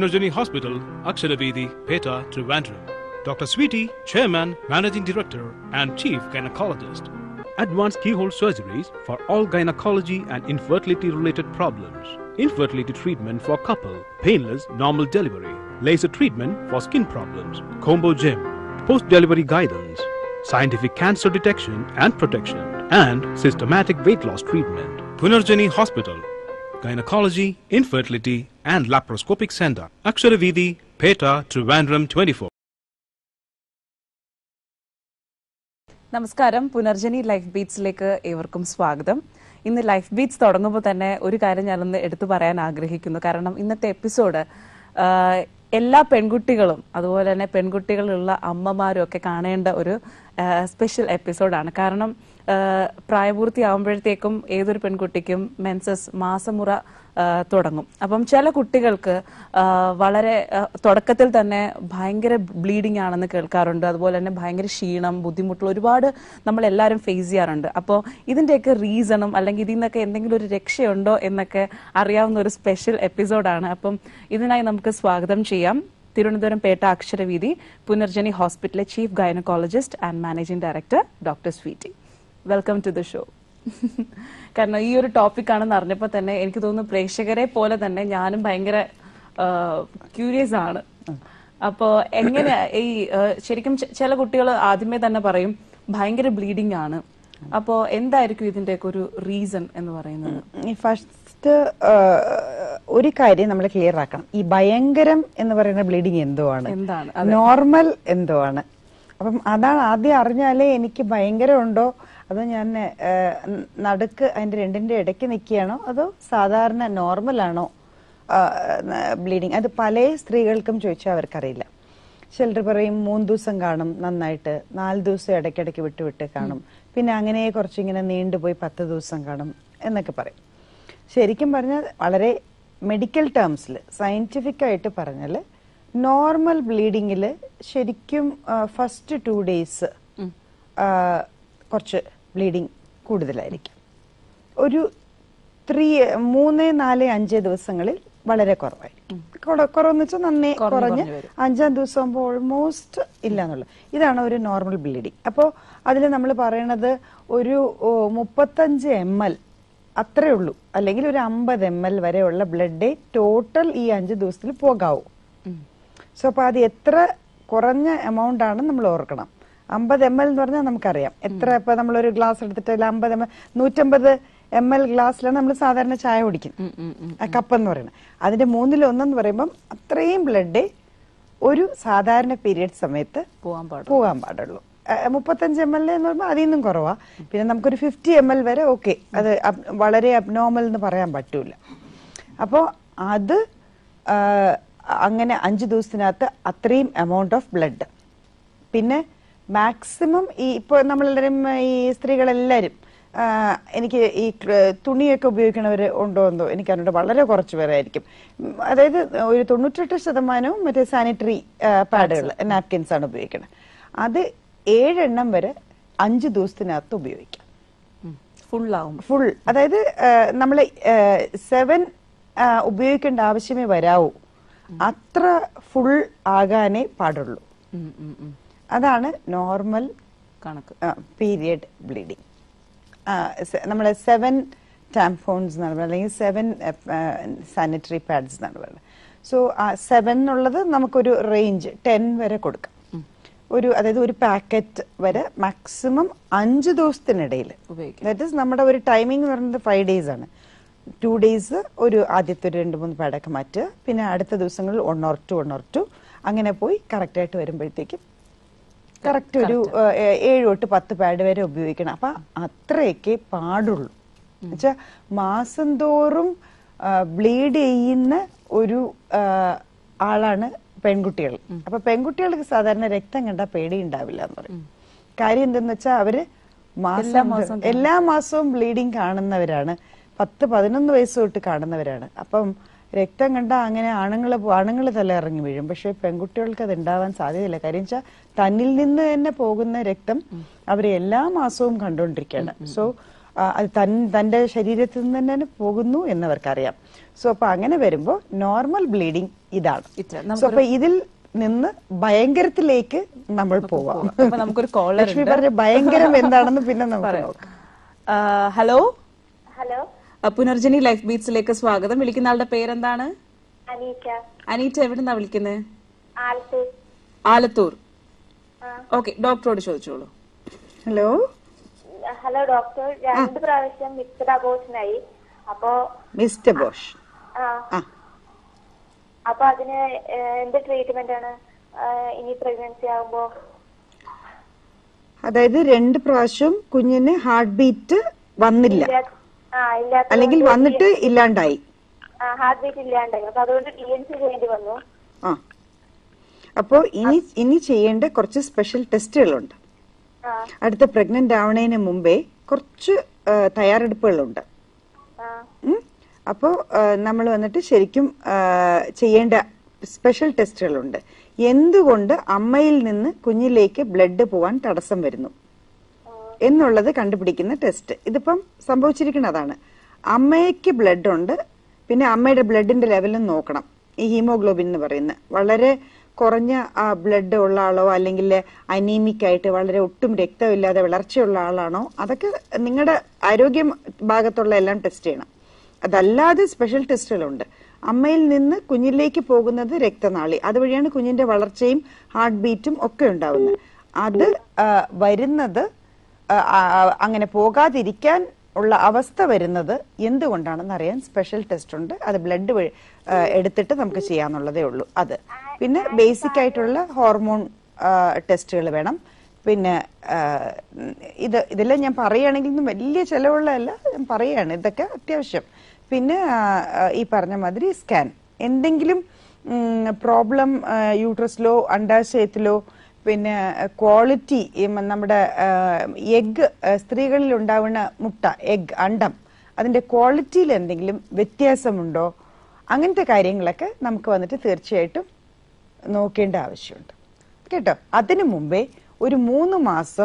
Punarjani Hospital, Aksharavedhi, Peta, Trivandrum. Dr. Sweetie, Chairman, Managing Director, and Chief Gynecologist. Advanced keyhole surgeries for all gynecology and infertility related problems. Infertility treatment for couple, painless normal delivery, laser treatment for skin problems, combo gym, post delivery guidance, scientific cancer detection and protection, and systematic weight loss treatment. Punarjani Hospital, Gynecology, Infertility, and Laparoscopic Center, Aksharavedhi, Peta, Trivandrum 24. നമസ്കാരം Punarjani life ബീറ്റ്സിലേക്ക് ഏവർക്കും സ്വാഗതം ഇന്ന് life beats തുടങ്ങുമ്പോൾ തന്നെ ഒരു കാര്യം ഞാനൊന്ന് എടുത്തു പറയാൻ ആഗ്രഹിക്കുന്നു കാരണം ഇന്നത്തെ എപ്പിസോഡ് എല്ലാ പെൺകുട്ടികളും അതുപോലെ തന്നെ പെൺകുട്ടികളുള്ള അമ്മമാരും ഒക്കെ കാണേണ്ട ഒരു സ്പെഷ്യൽ എപ്പിസോഡാണ് കാരണം ആ, പ്രായപൂർത്തിയാവുമ്പോഴത്തേക്കും ഏതൊരു പെൺകുട്ടിക്കും മെൻസസ് മാസമുറ ആ, തുടങ്ങും അപ്പം ചില കുട്ടികൾക്ക് ആ, വളരെ ആ, തുടക്കത്തിൽ തന്നെ ഭയങ്കര ബ്ലീഡിംഗ് ആണെന്ന് കേൾക്കാറുണ്ട് അതുപോലെ തന്നെ ഭയങ്കര ക്ഷീണം ബുദ്ധിമുട്ടുകൾ ഒരുപാട് നമ്മൾ എല്ലാവരും ഫേസ് ചെയ്യാറുണ്ട് അപ്പോൾ ഇതിന്റെയൊക്കെ റീസണും അല്ലെങ്കിൽ ഇതിൽ നിന്നൊക്കെ എന്തെങ്കിലും ഒരു രക്ഷയുണ്ടോ എന്നൊക്കെ അറിയാവുന്ന ഒരു സ്പെഷ്യൽ എപ്പിസോഡാണ് അപ്പം ഇതിനായി നമുക്ക് സ്വാഗതം ചെയ്യാം തിരുവനന്തപുരം പേട്ട അക്ഷരവീതി പുനർജനി ഹോസ്പിറ്റലിലെ chief gynaecologist and managing director doctor Sweety welcome to the show കാരണം ഈ ഒരു ടോപ്പിക് ആണെന്ന് അറിഞ്ഞപ്പോൾ തന്നെ എനിക്ക് തോന്നുന്നു പ്രേക്ഷകരെ പോലെ തന്നെ ഞാനും ഭയങ്കര ക്യൂരിയസ് ആണ് അപ്പോ എങ്ങനെ ഈ ആ, ശരിക്കും ചെ- ചില കുട്ടികൾ ആദ്യമേ തന്നെ പറയും ഭയങ്കര ബ്ലീഡിംഗ് ആണ് അപ്പോ എന്തായിരിക്കും ഇതിന്റെയൊക്കെ ഒരു റീസൺ എന്ന് പറയുന്നത് ഈ ഫസ്റ്റ് ഒരു കാര്യം നമ്മൾ ക്ലിയർ ആക്കണം ഈ ഭയങ്കരം എന്ന് പറയുന്ന ബ്ലീഡിങ് എന്തോ ആണ് എന്താണ്? നോർമൽ എന്തോ ആണ് അപ്പം അതാണ് ആദ്യം അറിഞ്ഞാലേ എനിക്ക് ഭയങ്കരം ഉണ്ടോ അതോ ഞാൻ ആ, നടുക്ക് അതിന്റെ രണ്ടിന്റെ ഇടയ്ക്ക് നിൽക്കുകയാണോ അതോ സാധാരണ നോർമൽ ആണോ ബ്ലീഡിങ് അത് പല സ്ത്രീകൾക്കും ചോദിച്ചാൽ അവർക്കറിയില്ല ചിലർ പറയും മൂന്ന് ദിവസം കാണും നന്നായിട്ട് നാല് ദിവസം ഇടയ്ക്കിടയ്ക്ക് വിട്ട് വിട്ട് കാണും പിന്നെ അങ്ങനെ കുറച്ചിങ്ങനെ നീണ്ടുപോയി പത്ത് ദിവസം കാണും എന്നൊക്കെ പറയും ശരിക്കും പറഞ്ഞാൽ വളരെ മെഡിക്കൽ ടേംസിൽ സയൻറ്റിഫിക് ആയിട്ട് പറഞ്ഞാൽ നോർമൽ ബ്ലീഡിങ്ങിൽ ശരിക്കും ഫസ്റ്റ് ടു ഡേയ്സ് കുറച്ച് ബ്ലീഡിങ് കൂടുതലായിരിക്കും ഒരു ത്രീ മൂന്ന് നാല് അഞ്ച് ദിവസങ്ങളിൽ വളരെ കുറവായിരിക്കും കുറ- കുറവെന്ന് വെച്ചാൽ നന്നേ കുറഞ്ഞ് കുറഞ്ഞ് കുറഞ്ഞ് വരും. അഞ്ചാം ദിവസം ആകുമ്പോൾ ഓൾമോസ്റ്റ് ഇല്ല എന്നുള്ളത് ഇതാണ് ഒരു നോർമൽ ബ്ലീഡിങ് അപ്പോൾ അതിൽ നമ്മൾ പറയണത് ഒരു ഓ, മുപ്പത്തഞ്ച് എം എൽ അത്രേ ഉള്ളൂ അല്ലെങ്കിൽ ഒരു അമ്പത് എം എൽ വരെയുള്ള ബ്ലഡ് ടോട്ടൽ ഈ അഞ്ച് ദിവസത്തിൽ പോകാവൂ സോ അപ്പൊ അത് എത്ര കുറഞ്ഞ എമൗണ്ട് ആണ് നമ്മൾ ഓർക്കണം അമ്പത് എം എൽ എന്ന് പറഞ്ഞാൽ നമുക്കറിയാം എത്ര ഇപ്പൊ നമ്മളൊരു ഗ്ലാസ് എടുത്തിട്ട് അമ്പത് എം എൽ നൂറ്റമ്പത് എം എൽ ഗ്ലാസ്സിലാണ് നമ്മൾ സാധാരണ ചായ കുടിക്കുന്നത് ആ കപ്പ് എന്ന് പറയുന്നത് അതിന്റെ മൂന്നിലൊന്നെന്ന് പറയുമ്പം അത്രയും ബ്ലഡ് ഒരു സാധാരണ പീരിയഡ് സമയത്ത് പോവാൻ പാടും പോകാൻ പാടുള്ളൂ ആ, മുപ്പത്തഞ്ച് എം എൽ എന്ന് പറയുമ്പോൾ അതിൽ നിന്നും കുറവാ പിന്നെ നമുക്കൊരു ഫിഫ്റ്റി എം എൽ വരെ ഓക്കെ അത് അബ്- വളരെ അബ്നോർമൽ എന്ന് പറയാൻ പറ്റൂല അപ്പോൾ അത് ആ, അങ്ങനെ അഞ്ച് ദിവസത്തിനകത്ത് അത്രയും എമൗണ്ട് ഓഫ് ബ്ലഡ് പിന്നെ മാക്സിമം ഈ ഇപ്പോൾ നമ്മളെല്ലാവരും ഈ സ്ത്രീകളെല്ലാവരും ആ, എനിക്ക് ഈ ക്ര- തുണിയൊക്കെ ഉപയോഗിക്കണവർ ഉണ്ടോ എന്തോ എനിക്കറിഞ്ഞിട്ട് വളരെ കുറച്ച് പേരായിരിക്കും ഉം, അതായത് ഒരു തൊണ്ണൂറ്റെട്ട് ശതമാനവും മറ്റേ സാനിറ്ററി പാഡുകൾ നാപ്കിൻസ് ആണ് ഉപയോഗിക്കുന്നത് അത് ഏഴെണ്ണം വരെ അഞ്ച് ദിവസത്തിനകത്ത് ഉപയോഗിക്കാം ഫുള്ളാവും ഫുൾ അതായത് നമ്മൾ സെവൻ ഉപയോഗിക്കേണ്ട ആവശ്യമേ വരാവൂ അത്ര ഫുൾ ആകാനേ പാടുള്ളൂ അതാണ് നോർമൽ കണക്ക് പീരിയഡ് ബ്ലീഡിങ് നമ്മൾ സെവൻ ടാംഫോൺസ് എന്നാണ് പറയുന്നത് അല്ലെങ്കിൽ സെവൻ സാനിറ്ററി പാഡ്സ് എന്നാണ് പറയുന്നത് സോ സെവൻ എന്നുള്ളത് നമുക്കൊരു റേഞ്ച് ടെൻ വരെ കൊടുക്കാം ഒരു അതായത് ഒരു പാക്കറ്റ് വരെ മാക്സിമം അഞ്ച് ദിവസത്തിനിടയിൽ ഉപയോഗിക്കാം ദാറ്റ് ഇസ് നമ്മുടെ ഒരു ടൈമിംഗ് എന്ന് പറയുന്നത് ഫൈവ് ഡേയ്സ് ആണ് ടു ഡേയ്സ് ഒരു ആദ്യത്തെ ഒരു രണ്ട് മൂന്ന് പാഡൊക്കെ മാറ്റുക പിന്നെ അടുത്ത ദിവസങ്ങളിൽ one or two one or two അങ്ങനെ പോയി കറക്റ്റായിട്ട് വരുമ്പോഴത്തേക്കും കറക്റ്റ് ഒരു ഏഹ്, ഏഴ് തൊട്ട് പത്ത് പാഡ് വരെ ഉപയോഗിക്കണം അപ്പൊ അത്രയൊക്കെ പാടുള്ളൂ എന്നുവെച്ചാൽ മാസം തോറും ബ്ലീഡ് ചെയ്യുന്ന ഒരു ആ, ആളാണ് പെൺകുട്ടികൾ അപ്പൊ പെൺകുട്ടികൾക്ക് സാധാരണ രക്തം കണ്ടാൽ പേടി ഉണ്ടാവില്ല എന്ന് പറയും കാര്യം എന്തെന്ന് വെച്ചാൽ അവര് എല്ലാ മാസം മാസവും എല്ലാ മാസവും ബ്ലീഡിങ് കാണുന്നവരാണ് പത്ത് പതിനൊന്ന് വയസ്സ് തൊട്ട് കാണുന്നവരാണ് അപ്പം രക്തം കണ്ടാൽ അങ്ങനെ ആണുങ്ങൾ ആണുങ്ങൾ തല ഇറങ്ങി വീഴും പക്ഷെ പെൺകുട്ടികൾക്ക് അത് ഉണ്ടാവാൻ സാധ്യതയില്ല കാര്യം വെച്ചാൽ തന്നിൽ നിന്ന് തന്നെ പോകുന്ന രക്തം അവർ എല്ലാ മാസവും കണ്ടുകൊണ്ടിരിക്കുകയാണ് സോ ആ, അത് തൻ തൻ്റെ ശരീരത്തിൽ നിന്ന് തന്നെ പോകുന്നു എന്നവർക്കറിയാം സോ അപ്പൊ അങ്ങനെ വരുമ്പോൾ നോർമൽ ബ്ലീഡിങ് ഇതാണ് ഇത്ര. സോ അപ്പൊ ഇതിൽ നിന്ന് ഭയങ്കരത്തിലേക്ക് നമ്മൾ പോവാം അപ്പൊ നമുക്കൊരു കോളർ ലക്ഷ്മി പറഞ്ഞ ഭയങ്കരം എന്താണെന്ന് പിന്നെ നമുക്ക് നോക്കാം ഹലോ ഹലോ പുനർജനി ലൈഫ് ബീറ്റ്സിലേക്ക് സ്വാഗതം വിളിക്കുന്ന ആളുടെ പേരെന്താണ് അനീറ്റ അനീറ്റ എവിടുന്നാ വിളിക്കുന്നത് ആലത്തൂർ ആലത്തൂർ ഓക്കെ ഡോക്ടറോട് ചോദിച്ചോളൂ ഹലോ ഹലോ ഡോക്ടർ രണ്ട് പ്രാവശ്യം മിക്സഡ് അബോഷനായി അപ്പോ മിസ്റ്റർ ബോഷ് ആ ആ അപ്പൊ അതിന് ഏഹ്, എന്ത് ട്രീറ്റ്മെന്റ് ആണ് ഏഹ്, ഇനി പ്രഗ്നൻസി ആകുമ്പോ അതായത് രണ്ട് പ്രാവശ്യം കുഞ്ഞിന് ഹാർട്ട് ബീറ്റ് വന്നില്ല ഇല്ലാ- ആ ഇല്ലാത്ത അല്ലെങ്കിൽ വന്നിട്ട് ഇല്ലാണ്ടായി ഹാർട്ട് ബീറ്റ് ഇല്ലാണ്ടായി അപ്പൊ അതുകൊണ്ട് ഡി എൻ സി ചെയ്യേണ്ടി വന്നു ആ അപ്പോ ഇനി ഇനി ചെയ്യേണ്ട കുറച്ച് സ്പെഷ്യൽ ടെസ്റ്റുകളുണ്ട് ആ അടുത്ത പ്രഗ്നന്റ് ആവണതിന് മുമ്പേ കുറച്ച് ആ, തയ്യാറെടുപ്പുകളുണ്ട് ആ ഉം. അപ്പോ നമ്മൾ വന്നിട്ട് ശരിക്കും ആ, ചെയ്യേണ്ട സ്പെഷ്യൽ ടെസ്റ്റുകളുണ്ട് എന്തുകൊണ്ട് അമ്മയിൽ നിന്ന് കുഞ്ഞിലേക്ക് ബ്ലഡ് പോവാൻ തടസ്സം വരുന്നു എന്നുള്ളത് കണ്ടുപിടിക്കുന്ന ടെസ്റ്റ് ഇതിപ്പം സംഭവിച്ചിരിക്കുന്നതാണ് അമ്മയ്ക്ക് ബ്ലഡ് ഉണ്ട് പിന്നെ അമ്മയുടെ ബ്ലഡിന്റെ ലെവലും നോക്കണം ഈ ഹീമോഗ്ലോബിൻ എന്ന് പറയുന്നത് വളരെ കുറഞ്ഞ ആ ബ്ലഡ് ഉള്ള ആളോ അല്ലെങ്കിൽ അനീമിക് ആയിട്ട് വളരെ ഒട്ടും രക്തമില്ലാതെ വളർച്ചയുള്ള ആളാണോ അതൊക്കെ നിങ്ങളുടെ ആരോഗ്യ ഭാഗത്തുള്ള എല്ലാം ടെസ്റ്റ് ചെയ്യണം അതല്ലാതെ സ്പെഷ്യൽ ടെസ്റ്റുകളുണ്ട് അമ്മയിൽ നിന്ന് കുഞ്ഞിലേക്ക് പോകുന്നത് രക്തനാളി അതുവഴിയാണ് കുഞ്ഞിന്റെ വളർച്ചയും ഹാർട്ട് ബീറ്റും ഒക്കെ ഉണ്ടാവുന്നത് അത് ആ, വരുന്നത് ആ, ആ, അങ്ങനെ പോകാതിരിക്കാൻ ഉള്ള അവസ്ഥ വരുന്നത് എന്തുകൊണ്ടാണെന്ന് അറിയാൻ സ്പെഷ്യൽ ടെസ്റ്റ് ഉണ്ട് അത് ബ്ലഡ് എടുത്തിട്ട് നമുക്ക് ചെയ്യാന്നുള്ളതേ ഉള്ളൂ അത് പിന്നെ ബേസിക് ആയിട്ടുള്ള ഹോർമോൺ ടെസ്റ്റുകൾ വേണം പിന്നെ ആ, ഇത് ഇതെല്ലാം ഞാൻ പറയുകയാണെങ്കിൽ ഒന്നും വലിയ ചിലവുള്ളതല്ല ഞാൻ പറയുകയാണ് ഇതൊക്കെ അത്യാവശ്യം പിന്നെ ആ, ആ, ഈ പറഞ്ഞ മാതിരി സ്കാൻ എന്തെങ്കിലും പ്രോബ്ലം യൂട്രസിലോ അണ്ടാശയത്തിലോ പിന്നെ ക്വാളിറ്റി നമ്മുടെ എഗ് സ്ത്രീകളിൽ ഉണ്ടാവുന്ന മുട്ട എഗ് അണ്ടം അതിന്റെ ക്വാളിറ്റിയിൽ എന്തെങ്കിലും വ്യത്യാസമുണ്ടോ അങ്ങനത്തെ കാര്യങ്ങളൊക്കെ നമുക്ക് വന്നിട്ട് തീർച്ചയായിട്ടും നോക്കേണ്ട ആവശ്യമുണ്ട് കേട്ടോ അതിനു മുമ്പേ ഒരു മൂന്ന് മാസം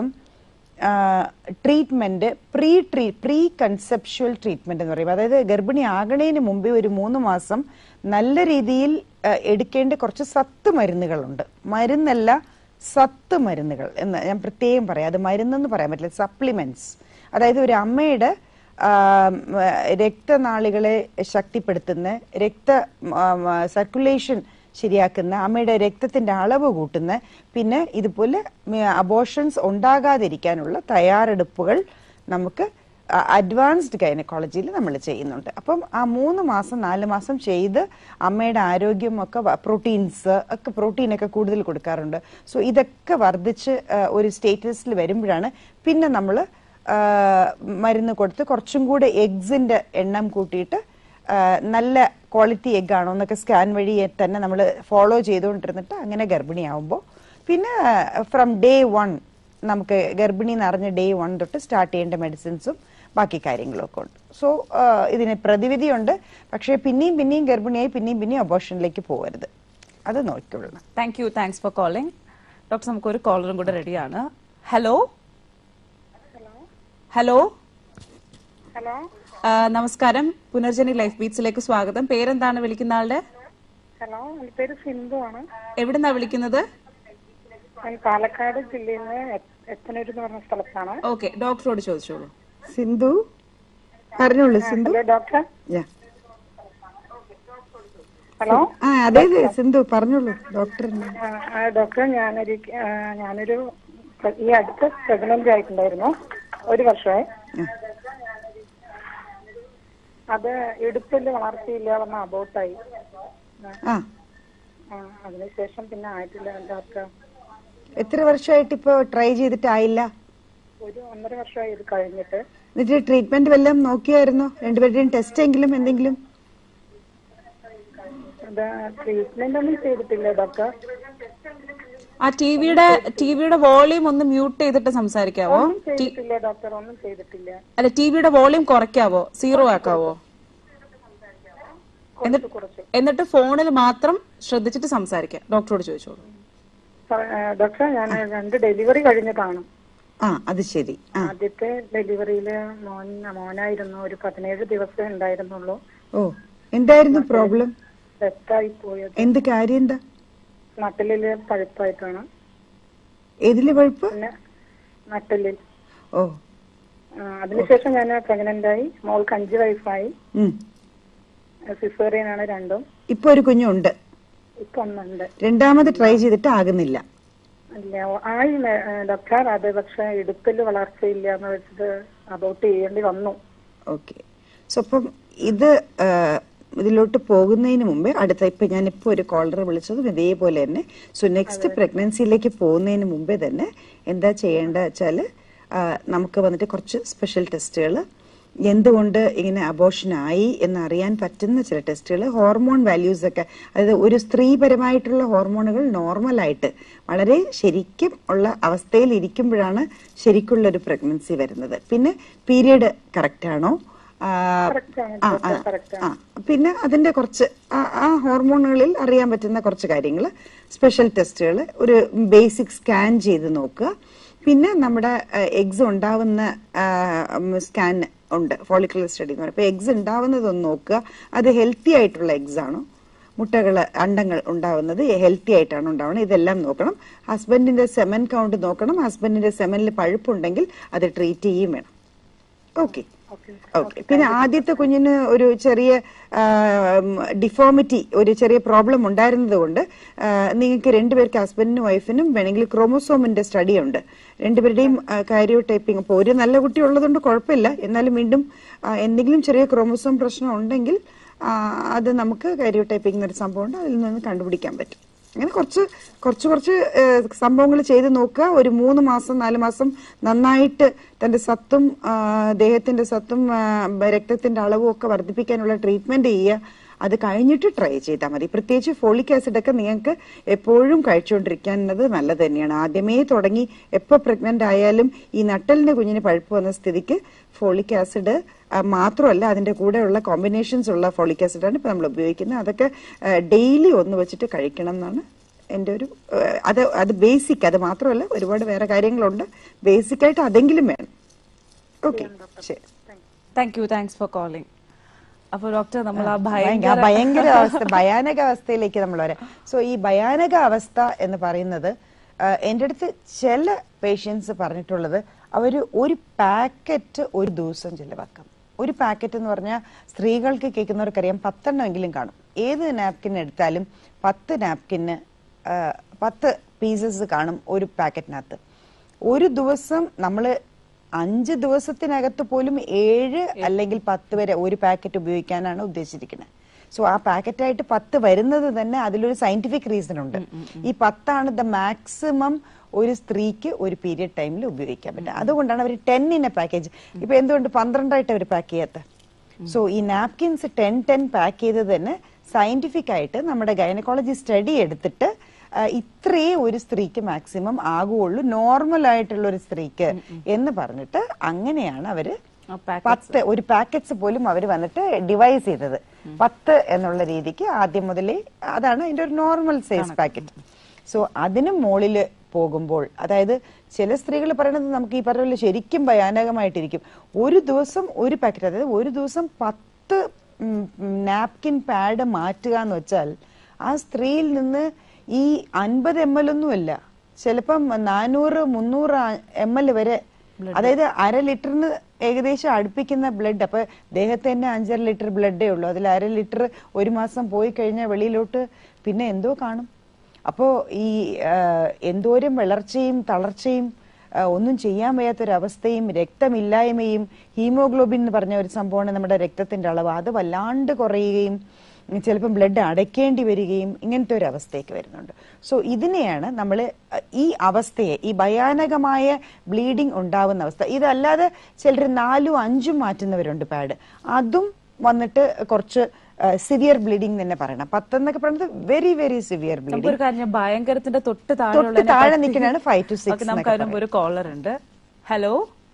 treatment pre tree pre conceptual treatment എന്ന് പറയും അതായത് ഗർഭിണി ആകണേന് മുമ്പേ ഒരു മൂന്ന് മാസം നല്ല രീതിയിൽ ആ, എടുക്കേണ്ട കുറച്ച് സത്ത് മരുന്നുകളുണ്ട് മരുന്നല്ല സത്ത് മരുന്നുകൾ എന്ന് ഞാൻ പ്രത്യേകം പറയാം അത് മരുന്നെന്ന് പറയാൻ പറ്റില്ല സപ്ലിമെന്റ്സ് അതായത് ഒരു അമ്മയുടെ ആ, മ, രക്തനാളികളെ ശക്തിപ്പെടുത്തുന്ന രക്ത സർക്കുലേഷൻ ശരിയാക്കുന്ന അമ്മയുടെ രക്തത്തിന്റെ അളവ് കൂട്ടുന്ന പിന്നെ ഇതുപോലെ അബോഷൻസ് ഉണ്ടാകാതിരിക്കാനുള്ള തയ്യാറെടുപ്പുകൾ നമുക്ക് അഡ്വാൻസ്ഡ് ഗൈനക്കോളജിയിൽ നമ്മൾ ചെയ്യുന്നുണ്ട് അപ്പം ആ മൂന്ന് മാസം നാല് മാസം ചെയ്ത് അമ്മയുടെ ആരോഗ്യം ഒക്കെ പ്രോട്ടീൻസ് ഒക്കെ പ്രോട്ടീനൊക്കെ കൂടുതൽ കൊടുക്കാറുണ്ട് സോ ഇതൊക്കെ വർദ്ധിച്ച് ആ, ഒരു സ്റ്റേറ്റസിൽ വരുമ്പോഴാണ് പിന്നെ നമ്മൾ മരുന്ന് കൊടുത്ത് കുറച്ചും കൂടെ എഗ്സിന്റെ എണ്ണം കൂട്ടിയിട്ട് ആ, നല്ല ക്വാളിറ്റി എഗ് ആണോ എന്നൊക്കെ സ്കാൻ വഴി തന്നെ നമ്മൾ ഫോളോ ചെയ്തുകൊണ്ടിരുന്നിട്ട് അങ്ങനെ ഗർഭിണിയാവുമ്പോൾ പിന്നെ ഫ്രം ഡേ വൺ നമുക്ക് ഗർഭിണി എന്ന് അറിഞ്ഞ ഡേ വൺ തൊട്ട് സ്റ്റാർട്ട് ചെയ്യേണ്ട മെഡിസിൻസും ബാക്കി കാര്യങ്ങളും ഒക്കെ ഉണ്ട് സോ ഇതിന് പ്രതിവിധിയുണ്ട് പക്ഷേ പിന്നെയും പിന്നെയും ഗർഭിണിയായി പിന്നെയും പിന്നെയും അബോഷനിലേക്ക് പോകരുത് അത് നോക്കിക്കൊള്ളണം thank you thanks for calling doctor നമുക്ക് ഒരു കോളറും കൂടെ റെഡിയാണ് ഹലോ ഹലോ ഹലോ നമസ്കാരം പുനർജനി ലൈഫ് ബീറ്റ്സിലേക്ക് സ്വാഗതം പേരെന്താണ് വിളിക്കുന്ന ആളുടെ ഹലോ എൻ്റെ പേര് സിന്ധു ആണ് എവിടുന്നാ വിളിക്കുന്നത് ഞാൻ പാലക്കാട് ജില്ലയിൽ നിന്ന് എത്തനൂർ എന്ന് പറഞ്ഞ സ്ഥലത്താണ് ഓക്കെ ഡോക്ടറോട് ചോദിച്ചോളൂ സിന്ധു പറഞ്ഞോളൂ Sindhu hello doctor Yeah. Hello ആ അതെ അതെ സിന്ധു പറഞ്ഞോളൂ ഡോക്ടർ ആ, ആ, ഡോക്ടർ ഞാനൊരു ആ, ഞാനൊരു പ്ര- ഈ അടുത്ത് പ്രഗ്നന്റ് ആയിട്ടുണ്ടായിരുന്നു ഒരു വർഷമായി അത് ഇടുപ്പിൽ വളർച്ചയില്ല പറഞ്ഞ അബോട്ടായി ആ ആ, അതിനുശേഷം പിന്നെ ആയിട്ടില്ല ഡോക്ടർ എത്ര വർഷമായിട്ട് ഇപ്പൊ ട്രൈ ചെയ്തിട്ടായില്ല ഒരു ഒന്നര വർഷമായി ഇത് കഴിഞ്ഞിട്ട് എന്നിട്ട് ട്രീറ്റ്മെന്റ് വല്ലതും നോക്കിയായിരുന്നോ രണ്ടുപേരുടെയും ടെസ്റ്റ് എങ്കിലും എന്തെങ്കിലും അത് ട്രീറ്റ്മെന്റ് ഒന്നും ചെയ്തിട്ടില്ല ഡോക്ടർ ആ ടിവിയുടെ ടിവിയുടെ വോളിയം ഒന്ന് മ്യൂട്ട് ചെയ്തിട്ട് സംസാരിക്കാവോ ഒന്നും ചെയ്തിട്ടില്ല ഡോക്ടർ ഒന്നും ചെയ്തിട്ടില്ല അല്ല ടിവിയുടെ വോളിയം കുറയ്ക്കാവോ സീറോ ആക്കാവോ കുറച്ച് കുറച്ച് എന്നിട്ട് ഫോണിൽ മാത്രം ശ്രദ്ധിച്ചിട്ട് സംസാരിക്കാം ഡോക്ടറോട് ചോദിച്ചോളൂ സ- ഏ, ഡോക്ടർ ഞാൻ രണ്ട് ഡെലിവറി കഴിഞ്ഞതാണ് ആ അത് ശരി ആ ആദ്യത്തെ ഡെലിവറിയില് മോൻ മോനായിരുന്നു ഒരു പതിനേഴ് ദിവസം ഉണ്ടായിരുന്നുള്ളൂ ഓ എന്തായിരുന്നു പ്രോബ്ലം ഡെത്തായി പോയത് എന്ത് കാര്യം എന്താ നട്ടലില് പഴുപ്പായിട്ടാണ് ഏതിലെ പഴുപ്പ് പിന്നെ നട്ടലിൽ ഓ ആ, അതിനുശേഷം ഞാൻ പ്രഗ്നന്റ് ആയി മോൾക്ക് അഞ്ച് വയസ്സായി ഉം. സിസേറിയൻ ആണ് രണ്ടും ഇപ്പൊ ഒരു കുഞ്ഞുണ്ട് ഇപ്പൊ ഒന്നുണ്ട് രണ്ടാമത് ട്രൈ ചെയ്തിട്ട് ആകുന്നില്ല അല്ല ആയി ഡോക്ടർ അത് പക്ഷെ ഇടുപ്പിൽ വളർച്ചയില്ല എന്ന് വെച്ചിട്ട് അബൌട്ട് ചെയ്യേണ്ടി വന്നു ഓക്കെ സോ അപ്പം ഇത് ആ, ഇതിലോട്ട് പോകുന്നതിന് മുമ്പേ അടുത്ത ഇപ്പൊ ഞാൻ ഇപ്പൊ ഒരു കോളർ വിളിച്ചതും ഇതേപോലെ തന്നെ സോ നെക്സ്റ്റ് പ്രഗ്നൻസിയിലേക്ക് പോകുന്നതിന് മുമ്പേ തന്നെ എന്താ ചെയ്യേണ്ടത് വെച്ചാൽ നമുക്ക് വന്നിട്ട് കുറച്ച് സ്പെഷ്യൽ ടെസ്റ്റുകൾ എന്തുകൊണ്ട് ഇങ്ങനെ അബോഷൻ ആയി എന്ന് അറിയാൻ പറ്റുന്ന ചില ടെസ്റ്റുകൾ ഹോർമോൺ വാല്യൂസ് ഒക്കെ അതായത് ഒരു സ്ത്രീപരമായിട്ടുള്ള ഹോർമോണുകൾ നോർമലായിട്ട് വളരെ ശരിക്കും ഉള്ള അവസ്ഥയിൽ ഇരിക്കുമ്പോഴാണ് ശരിക്കുള്ള ഒരു പ്രഗ്നൻസി വരുന്നത് പിന്നെ പീരിയഡ് കറക്റ്റ് ആണോ ആ, ആ, ആ, ആ. പിന്നെ അതിന്റെ കുറച്ച് ആ- ആ ഹോർമോണുകളിൽ അറിയാൻ പറ്റുന്ന കുറച്ച് കാര്യങ്ങൾ സ്പെഷ്യൽ ടെസ്റ്റുകൾ ഒരു ബേസിക് സ്കാൻ ചെയ്ത് നോക്കുക പിന്നെ നമ്മുടെ എഗ്സ് ഉണ്ടാവുന്ന സ്കാൻ ഉണ്ട് ഫോളിക്കുലർ സ്റ്റഡി എന്ന് പറയുന്നത് അപ്പൊ എഗ്സ് ഉണ്ടാവുന്നതൊന്ന് നോക്കുക അത് ഹെൽത്തി ആയിട്ടുള്ള എഗ്സ് ആണോ മുട്ടകൾ അണ്ടങ്ങൾ ഉണ്ടാവുന്നത് ഹെൽത്തി ആയിട്ടാണ് ഉണ്ടാവുന്നത് ഇതെല്ലാം നോക്കണം ഹസ്ബൻഡിന്റെ സെമൻ കൗണ്ട് നോക്കണം ഹസ്ബൻഡിന്റെ സെമനിൽ പഴുപ്പുണ്ടെങ്കിൽ അത് ട്രീറ്റ് ചെയ്യും വേണം ഓക്കെ ഓക്കെ പിന്നെ ആദ്യത്തെ കുഞ്ഞിന് ഒരു ചെറിയ ഡിഫോമിറ്റി ഒരു ചെറിയ പ്രോബ്ലം ഉണ്ടായിരുന്നത് കൊണ്ട് നിങ്ങൾക്ക് രണ്ടുപേർക്ക് ഹസ്ബൻഡിനും വൈഫിനും വേണമെങ്കിൽ ക്രോമോസോമിന്റെ സ്റ്റഡി ഉണ്ട് രണ്ടുപേരുടെയും കാരിയോ ടൈപ്പിംഗ് അപ്പോൾ ഒരു നല്ല കുട്ടി ഉള്ളതുകൊണ്ട് കുഴപ്പമില്ല എന്നാലും വീണ്ടും ആ, എന്തെങ്കിലും ചെറിയ ക്രോമോസോം പ്രശ്നം ഉണ്ടെങ്കിൽ ആ, അത് നമുക്ക് കാരിയോ ടൈപ്പിംഗ് എന്നൊരു സംഭവം ഉണ്ട് അതിൽ നിന്ന് കണ്ടുപിടിക്കാൻ പറ്റും അങ്ങനെ കുറച്ച് കുറച്ച് കുറച്ച് സംഭവങ്ങൾ ചെയ്ത് നോക്കുക ഒരു മൂന്ന് മാസം നാല് മാസം നന്നായിട്ട് തന്റെ സത്തും ആ, ദേഹത്തിന്റെ സത്തും ആ, രക്തത്തിന്റെ അളവും ഒക്കെ വർദ്ധിപ്പിക്കാനുള്ള ട്രീറ്റ്മെന്റ് ചെയ്യുക അത് കഴിഞ്ഞിട്ട് ട്രൈ ചെയ്താൽ മതി പ്രത്യേകിച്ച് ഫോളിക് ആസിഡ് ഒക്കെ നിങ്ങൾക്ക് എപ്പോഴും കഴിച്ചുകൊണ്ടിരിക്കുന്നത് നല്ലത് തന്നെയാണ് ആദ്യമേ തുടങ്ങി എപ്പോൾ പ്രഗ്നന്റ് ആയാലും ഈ നട്ടലിന്റെ കുഞ്ഞിന് പഴുപ്പ് വന്ന സ്ഥിതിക്ക് ഫോളിക് ആസിഡ് മാത്രമല്ല അതിന്റെ കൂടെയുള്ള കോമ്പിനേഷൻസ് ഉള്ള ഫോളിക് ആസിഡാണ് ഇപ്പൊ നമ്മൾ ഉപയോഗിക്കുന്നത് അതൊക്കെ ഡെയിലി ഒന്ന് വെച്ചിട്ട് കഴിക്കണം എന്നാണ് എൻ്റെ ഒരു ആ, അത് അത് ബേസിക് അത് മാത്രമല്ല ഒരുപാട് വേറെ കാര്യങ്ങളുണ്ട് ബേസിക് ആയിട്ട് അതെങ്കിലും വേണം ഓക്കെ ശരി thank you thanks for calling അപ്പൊ ഡോക്ടർ നമ്മൾ ആ ഭയങ്കര ഭയങ്കര ഭയങ്കര അവസ്ഥ ഭയാനക അവസ്ഥയിലേക്ക് നമ്മൾ വരാം സോ ഈ ഭയാനക അവസ്ഥ എന്ന് പറയുന്നത് ആ, എൻ്റെ അടുത്ത് ചില പേഷ്യൻസ് പറഞ്ഞിട്ടുള്ളത് അവര് ഒരു പാക്കറ്റ് ഒരു ദിവസം ചിലവാക്കാം ഒരു പാക്കറ്റ് എന്ന് പറഞ്ഞാൽ സ്ത്രീകൾക്ക് കേൾക്കുന്നവർക്കറിയാം പത്തെണ്ണമെങ്കിലും കാണും ഏത് നാപ്കിൻ എടുത്താലും പത്ത് നാപ്കിന് പത്ത് പീസസ് കാണും ഒരു പാക്കറ്റിനകത്ത് ഒരു ദിവസം നമ്മള് അഞ്ച് ദിവസത്തിനകത്ത് പോലും ഏഴ് അല്ലെങ്കിൽ പത്ത് വരെ ഒരു പാക്കറ്റ് ഉപയോഗിക്കാനാണ് ഉദ്ദേശിച്ചിരിക്കുന്നത് സോ ആ പാക്കറ്റായിട്ട് പത്ത് വരുന്നത് തന്നെ അതിലൊരു സയന്റിഫിക് റീസൺ ഉണ്ട് ഈ പത്താണ് ദ മാക്സിമം ഒരു സ്ത്രീക്ക് ഒരു പീരിയഡ് ടൈമിൽ ഉപയോഗിക്കാൻ പറ്റുക അതുകൊണ്ടാണ് അവർ ടെന്നിന്റെ പാക്കേജ് ഇപ്പൊ എന്തുകൊണ്ട് പന്ത്രണ്ടായിട്ട് അവർ പാക്ക് ചെയ്യാത്ത സോ ഈ നാപ്കിൻസ് ടെൻ ടെൻ പാക്ക് ചെയ്തത് തന്നെ സയന്റിഫിക് ആയിട്ട് നമ്മുടെ ഗൈനക്കോളജി സ്റ്റഡി എടുത്തിട്ട് ആ, ഇത്രയേ ഒരു സ്ത്രീക്ക് മാക്സിമം ആകുള്ളൂ നോർമൽ ആയിട്ടുള്ള ഒരു സ്ത്രീക്ക് എന്ന് പറഞ്ഞിട്ട് അങ്ങനെയാണ് അവര് ആ packets. പത്ത് ഒരു പാക്കറ്റ്സ് പോലും അവർ വന്നിട്ട് ഡിവൈസ് ചെയ്തത് പത്ത് എന്നുള്ള രീതിക്ക് ആദ്യം മുതലേ അതാണ് അതിന്റെ ഒരു നോർമൽ സൈസ് പാക്കറ്റ് സോ അതിന് മുകളിൽ പോകുമ്പോൾ അതായത് ചില സ്ത്രീകൾ പറയുന്നത് നമുക്ക് ഈ പറഞ്ഞ പോലെ ശരിക്കും ഭയാനകമായിട്ടിരിക്കും ഒരു ദിവസം ഒരു പാക്കറ്റ് അതായത് ഒരു ദിവസം പത്ത് നാപ്കിൻ പാഡ് മാറ്റുക എന്ന് വെച്ചാൽ ആ സ്ത്രീയിൽ നിന്ന് ഈ അൻപത് എം എൽ ഒന്നുമല്ല ചിലപ്പം നാനൂറ് മുന്നൂറ് എം എൽ വരെ അതായത് അര ലിറ്ററിന് ഏകദേശം അടുപ്പിക്കുന്ന ബ്ലഡ് അപ്പൊ ദേഹത്ത് തന്നെ അഞ്ചര ലിറ്റർ ബ്ലഡേ ഉള്ളൂ അതിൽ അര ലിറ്റർ ഒരു മാസം പോയി കഴിഞ്ഞാൽ വെളിയിലോട്ട് പിന്നെ എന്തോ കാണും അപ്പോ ഈ ആ, എന്തോരം വളർച്ചയും തളർച്ചയും ആ, ഒന്നും ചെയ്യാൻ വയ്യാത്തൊരവസ്ഥയും രക്തമില്ലായ്മയും ഹീമോഗ്ലോബിൻ എന്ന് പറഞ്ഞ ഒരു സംഭവമാണ് നമ്മുടെ രക്തത്തിന്റെ അളവ് അത് വല്ലാണ്ട് കുറയുകയും ഉം, ചിലപ്പം ബ്ലഡ് അടയ്ക്കേണ്ടി വരികയും ഇങ്ങനത്തെ ഒരു അവസ്ഥയൊക്കെ വരുന്നുണ്ട് സോ ഇതിനെയാണ് നമ്മൾ ഈ അവസ്ഥയെ ഈ ഭയാനകമായ ബ്ലീഡിങ് ഉണ്ടാവുന്ന അവസ്ഥ ഇതല്ലാതെ ചിലർ നാലും അഞ്ചും മാറ്റുന്നവരുണ്ട് പാഡ് അതും വന്നിട്ട് കുറച്ച് സിവിയർ ബ്ലീഡിംഗ് തന്നെ പറയണം പത്തെന്നൊക്കെ പറയുന്നത് വെരി വെരി സിവിയർ ബ്ലീഡിംഗ് നമുക്കൊരു കാര്യം ഭയങ്കരത്തിന്റെ തൊട്ട് താഴെ തൊട്ട് താഴെ നിൽക്കുന്നതാണ് five to six നമുക്ക് എന്നൊക്കെ അതിന് ഒരു കോളർ ഉണ്ട് ഹലോ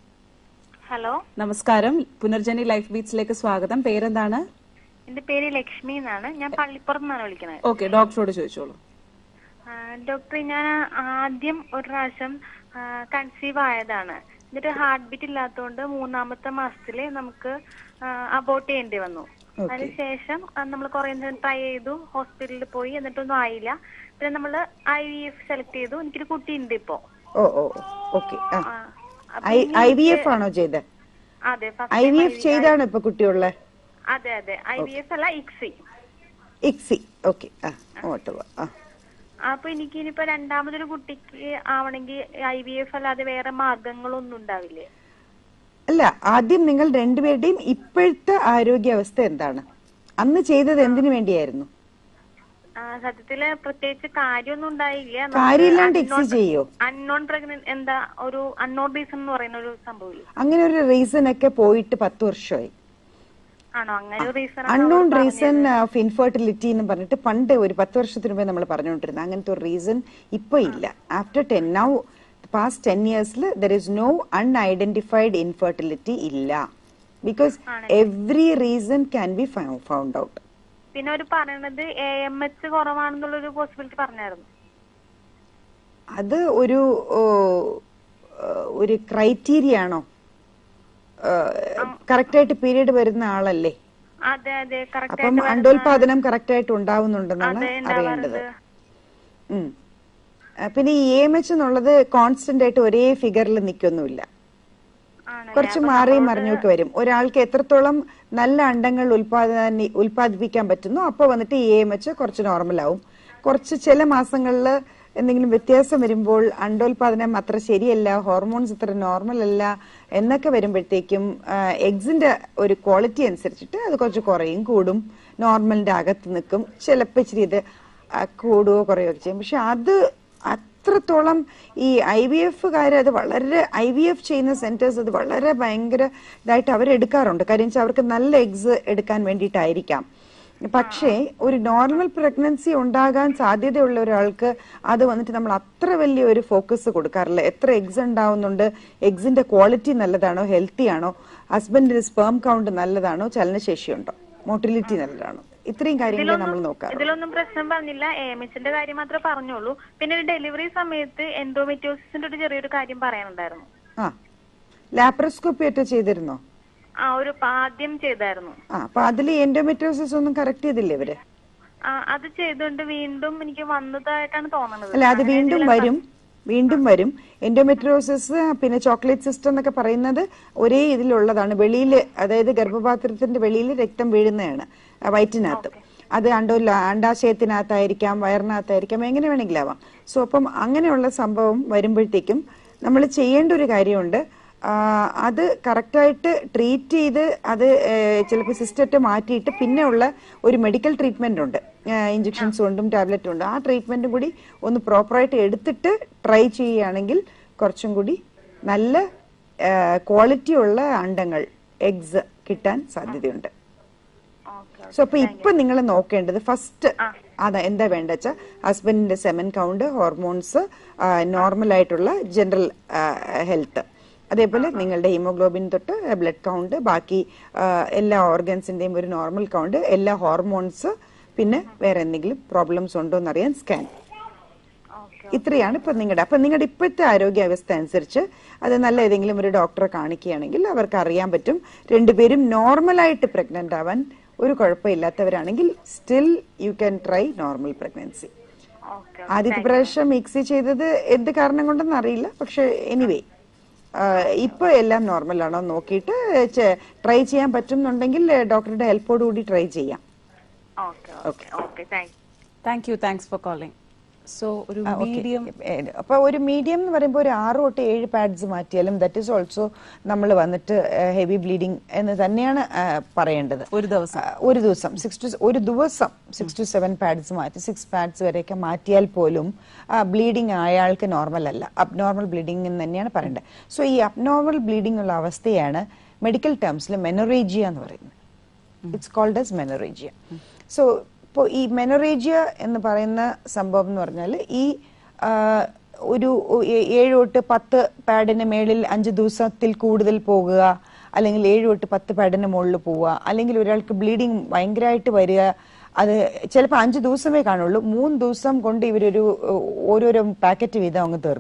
ഹലോ നമസ്കാരം പുനർജനി ലൈഫ് ബീറ്റ്സിലേക്ക് സ്വാഗതം പേരെന്താണ് എന്റെ പേര് ലക്ഷ്മി എന്നാണ് ഞാൻ പള്ളിപ്പുറത്ത് നിന്നാണ് വിളിക്കുന്നത് ഓക്കെ ഡോക്ടറോട് ചോദിച്ചോളൂ ഡോക്ടർ ഞാൻ ആദ്യം ഒരു പ്രാവശ്യം കൺസീവ് ആയതാണ് എന്നിട്ട് ഹാർട്ട് ബീറ്റ് ഇല്ലാത്തതുകൊണ്ട് മൂന്നാമത്തെ മാസത്തില് നമുക്ക് അബോട്ട് ചെയ്യേണ്ടി വന്നു അതിനുശേഷം നമ്മൾ കുറെ ട്രൈ ചെയ്തു ഹോസ്പിറ്റലിൽ പോയി എന്നിട്ടൊന്നും ആയില്ല പിന്നെ നമ്മൾ ഐ വി എഫ് സെലക്ട് ചെയ്തു എനിക്കൊരു കുട്ടി ഉണ്ട് ഇപ്പോ ഓ ഓ ഓക്കെ ആ ആ, അപ്പൊ ഐ ഇനി ഐ വി എനിക്ക് എഫ് ആണോ ചെയ്തത് അതെ first I time V F ചെയ്താണ് ഇപ്പൊ കുട്ടിയുള്ള അതെ അതെ ഐ വി എഫ് അല്ല ഇക്സി ഇക്സി ഓക്കെ ആ ഓട്ടോ ആ അപ്പൊ എനിക്ക് ഇനിയിപ്പോ രണ്ടാമതൊരു കുട്ടിക്ക് ആവണമെങ്കിൽ ഐ വി എഫ് അല്ലാതെ വേറെ മാർഗങ്ങളൊന്നും ഉണ്ടാവില്ലേ അല്ല ആദ്യം നിങ്ങൾ രണ്ടുപേരുടെയും ഇപ്പോഴത്തെ ആരോഗ്യാവസ്ഥ എന്താണ് അന്ന് ചെയ്തത് എന്തിനു വേണ്ടിയായിരുന്നു ആ, സത്യത്തില് പ്രത്യേകിച്ച് കാര്യമൊന്നും ഉണ്ടായില്ല കാര്യമില്ലാണ്ട് എക്സി ചെയ്യോ അൺനോൺ പ്രഗ്നന്റ് എന്താ ഒരു അൺനോൺ റീസൺ എന്ന് പറയുന്ന ഒരു സംഭവമില്ല അങ്ങനെ ഒരു റീസൺ ഒക്കെ പോയിട്ട് പത്ത് വർഷമായി ആണോ അങ്ങനെ ഒരു reason unknown reason of infertility എന്ന് പറഞ്ഞിട്ട് പണ്ട് ഒരു പത്ത് വർഷത്തിന് മുമ്പേ നമ്മൾ പറഞ്ഞുകൊണ്ടിരുന്നത് അങ്ങനത്തെ ഒരു റീസൺ ഇപ്പൊ ഇല്ല after ten now past ten ഇയേഴ്സിൽ there is no unidentified infertility ഇല്ല because every reason can be found out പിന്നെ ഒരു പറയണത് എ എം എച്ച് കുറവാണെന്നുള്ളൊരു പോസിബിലിറ്റി പറഞ്ഞായിരുന്നു അത് ഒരു ഓ, ഏഹ്, ഒരു ക്രൈറ്റീരിയ ആണോ കറക്റ്റ് ആയിട്ട് പീരീഡ് വരുന്ന ആളല്ലേ അതെ അതെ കറക്റ്റ് അപ്പം അണ്ടോൽപാദനം കറക്റ്റ് ആയിട്ട് ഉണ്ടാവുന്നുണ്ടെന്നാണ് അതെ, അറിയേണ്ടത് ഉണ്ടാവാറുണ്ട്. ഉം. ആ, പിന്നെ ഈ എം എച്ച് എന്നുള്ളത് കോൺസ്റ്റന്റ് ആയിട്ട് ഒരേ ഫിഗറിൽ നിൽക്കൊന്നുമില്ല ആണല്ലേ കുറച്ച് മാറിയും മറിഞ്ഞൊക്കെ വരും ഒരാൾക്ക് എത്രത്തോളം നല്ല അണ്ടങ്ങൾ ഉൽപാദന ഉൽപ്പാദിപ്പിക്കാൻ പറ്റുന്നു അപ്പൊ വന്നിട്ട് ഈ എം എച്ച് കുറച്ച് നോർമൽ ആവും കുറച്ച് ചില മാസങ്ങളിൽ എന്തെങ്കിലും വ്യത്യാസം വരുമ്പോൾ അണ്ടോൽപാദനം അത്ര ശരിയല്ല ഹോർമോൺസ് ഇത്ര നോർമൽ അല്ല എന്നൊക്കെ വരുമ്പോഴത്തേക്കും എഗ്സിന്റെ ഒരു ക്വാളിറ്റി അനുസരിച്ചിട്ട് അത് കുറച്ച് കുറയും കൂടും നോർമലിന്റെ അകത്ത് നിൽക്കും ചിലപ്പോൾ ഇച്ചിരി ഇത് ആ, കൂടുകയോ കുറയുകയോ ഒക്കെ ചെയ്യും പക്ഷെ അത് അത്രത്തോളം ഈ ഐ വി എഫുകാർ അത് വളരെ ഐ വി എഫ് ചെയ്യുന്ന സെന്റേഴ്സ് അത് വളരെ ഭയങ്കര ഇതായിട്ട് അവരെടുക്കാറുണ്ട് കാര്യം വെച്ചാൽ അവർക്ക് നല്ല എഗ്സ് എടുക്കാൻ വേണ്ടിയിട്ടായിരിക്കാം പക്ഷേ ഒരു നോർമൽ പ്രഗ്നൻസി ഉണ്ടാകാൻ സാധ്യതയുള്ള ഒരാൾക്ക് അത് വന്നിട്ട് നമ്മൾ അത്ര വലിയ ഒരു ഫോക്കസ് കൊടുക്കാറില്ല എത്ര എഗ്സ് ഉണ്ടാവുന്നുണ്ട് എഗ്സിന്റെ ക്വാളിറ്റി നല്ലതാണോ ഹെൽത്തി ആണോ ഹസ്ബൻഡിന്റെ സ്പേം കൗണ്ട് നല്ലതാണോ ചലനശേഷിയുണ്ടോ മോട്ടിലിറ്റി നല്ലതാണോ ഇത്രയും കാര്യങ്ങളെ നമ്മൾ നോക്കാറ് ഇതിലൊന്നും പ്രശ്നം പറഞ്ഞില്ല എ എം എച്ചിന്റെ കാര്യം മാത്രമേ പറഞ്ഞോളൂ പിന്നെ ഒരു ഡെലിവറി സമയത്ത് എൻഡോമെറ്റോസിന്റെ ഒരു ചെറിയൊരു കാര്യം പറയാനുണ്ടായിരുന്നു ആ ലാപ്രോസ്കോപ്പി ഒക്കെ ചെയ്തിരുന്നോ ആ ഒരു ആദ്യം ചെയ്തായിരുന്നു ആ അപ്പൊ അതിൽ എൻഡോമെട്രോസിസ് ഒന്നും കറക്റ്റ് ചെയ്തില്ലേ ഇവര് ആ, അത് ചെയ്തുകൊണ്ട് വീണ്ടും എനിക്ക് വന്നതായിട്ടാണ് തോന്നുന്നത് അല്ല അത് വീണ്ടും വരും വീണ്ടും വരും എൻഡോമെട്രോസിസ് പിന്നെ ചോക്ലേറ്റ് സിസ്റ്റം എന്നൊക്കെ പറയുന്നത് ഒരേ ഇതിലുള്ളതാണ് വെളിയിൽ അതായത് ഗർഭപാത്രത്തിന്റെ വെളിയിൽ രക്തം വീഴുന്നതാണ് ആ വയറ്റിനകത്ത് അത് അണ്ടോ അണ്ടാശയത്തിനകത്തായിരിക്കാം വയറിനകത്തായിരിക്കാം എങ്ങനെ വേണമെങ്കിലും ആവാം സോ അപ്പം അങ്ങനെയുള്ള സംഭവം വരുമ്പോഴത്തേക്കും നമ്മൾ ചെയ്യേണ്ട ഒരു കാര്യമുണ്ട് ആ, അത് കറക്റ്റായിട്ട് ട്രീറ്റ് ചെയ്ത് അത് ചിലപ്പോൾ സിസ്റ്റത്തെ മാറ്റിയിട്ട് പിന്നെ ഉള്ള ഒരു മെഡിക്കൽ ട്രീറ്റ്മെന്റ് ഉണ്ട് ഇഞ്ചക്ഷൻസ് കൊണ്ടും ടാബ്ലറ്റ് കൊണ്ടും ആ ട്രീറ്റ്മെന്റും കൂടി ഒന്ന് പ്രോപ്പറായിട്ട് എടുത്തിട്ട് ട്രൈ ചെയ്യുകയാണെങ്കിൽ കുറച്ചും കൂടി നല്ല ക്വാളിറ്റി ഉള്ള അണ്ടങ്ങൾ എഗ്സ് കിട്ടാൻ സാധ്യതയുണ്ട് സോ അപ്പൊ ഇപ്പൊ നിങ്ങൾ നോക്കേണ്ടത് ഫസ്റ്റ് അതാ എന്താ വേണ്ട വെച്ചാൽ ഹസ്ബൻഡിന്റെ സെമൻ കൗണ്ട് ഹോർമോൺസ് നോർമൽ ആയിട്ടുള്ള ജനറൽ ഹെൽത്ത് അതേപോലെ നിങ്ങളുടെ ഹീമോഗ്ലോബിൻ തൊട്ട് ബ്ലഡ് കൗണ്ട് ബാക്കി ആ, എല്ലാ ഓർഗൻസിന്റെയും ഒരു നോർമൽ കൗണ്ട് എല്ലാ ഹോർമോൺസ് പിന്നെ വേറെ എന്തെങ്കിലും പ്രോബ്ലംസ് ഉണ്ടോ എന്നറിയാൻ സ്കാൻ ഇത്രയാണ് ഇപ്പൊ നിങ്ങളുടെ അപ്പൊ നിങ്ങളുടെ ഇപ്പോഴത്തെ ആരോഗ്യാവസ്ഥ അനുസരിച്ച് അത് നല്ല ഏതെങ്കിലും ഒരു ഡോക്ടറെ കാണിക്കുകയാണെങ്കിൽ അവർക്ക് അറിയാൻ പറ്റും രണ്ടുപേരും നോർമലായിട്ട് പ്രഗ്നന്റ് ആവാൻ ഒരു കുഴപ്പമില്ലാത്തവരാണെങ്കിൽ still you can try normal pregnancy ആദ്യത്തെ പ്രാവശ്യം മിക്സി ചെയ്തത് എന്ത് കാരണം കൊണ്ടെന്ന് അറിയില്ല പക്ഷെ എനിവേ ഇപ്പൊ എല്ലാം നോർമൽ ആണോ എന്ന് നോക്കിയിട്ട് ട്രൈ ചെയ്യാൻ പറ്റുന്നുണ്ടെങ്കിൽ ഡോക്ടറുടെ ഹെൽപ്പോട് കൂടി ട്രൈ ചെയ്യാം okay okay okay thank thank you thanks for calling so ഒരു ആ, okay. മീഡിയം ഏ, അപ്പൊ ഒരു മീഡിയം എന്ന് പറയുമ്പോൾ ഒരു ആറ് തൊട്ട് ഏഴ് പാഡ്സ് മാറ്റിയാലും ദറ്റ് ഈസ് ഓൾസോ നമ്മൾ വന്നിട്ട് ഹെവി ബ്ലീഡിങ് എന്ന് തന്നെയാണ് ആ, പറയേണ്ടത് ഒരു ദിവസം ആ, ഒരു ദിവസം സിക്സ് ടു ഒരു ദിവസം സിക്സ് ടു സെവൻ പാഡ്സ് മാറ്റി സിക്സ് പാഡ്സ് വരെയൊക്കെ മാറ്റിയാൽ പോലും ബ്ലീഡിങ് അയാൾക്ക് നോർമൽ അല്ല അബ്നോർമൽ ബ്ലീഡിംഗ് എന്ന് തന്നെയാണ് പറയേണ്ടത് സോ ഈ അബ്നോർമൽ ബ്ലീഡിംഗ് ഉള്ള അവസ്ഥയാണ് മെഡിക്കൽ ടേംസിൽ മെനോറേജിയ എന്ന് പറയുന്നത് it's called as menorrhagia so ഇപ്പോൾ ഈ മെനോറേജിയ എന്ന് പറയുന്ന സംഭവം എന്ന് പറഞ്ഞാൽ ഈ ആ, ഒരു ഏ- ഏഴ് തൊട്ട് പത്ത് പാഡിന് മേളിൽ അഞ്ച് ദിവസത്തിൽ കൂടുതൽ പോകുക അല്ലെങ്കിൽ ഏഴ് തൊട്ട് പത്ത് പാഡിന് മുകളിൽ പോവുക അല്ലെങ്കിൽ ഒരാൾക്ക് ബ്ലീഡിങ് ഭയങ്കരമായിട്ട് വരിക അത് ചിലപ്പോൾ അഞ്ച് ദിവസമേ കാണുള്ളൂ മൂന്ന് ദിവസം കൊണ്ട് ഇവരൊരു ഏഹ്, ഓരോരോ പാക്കറ്റ് വീതം അങ്ങ് തീർക്കും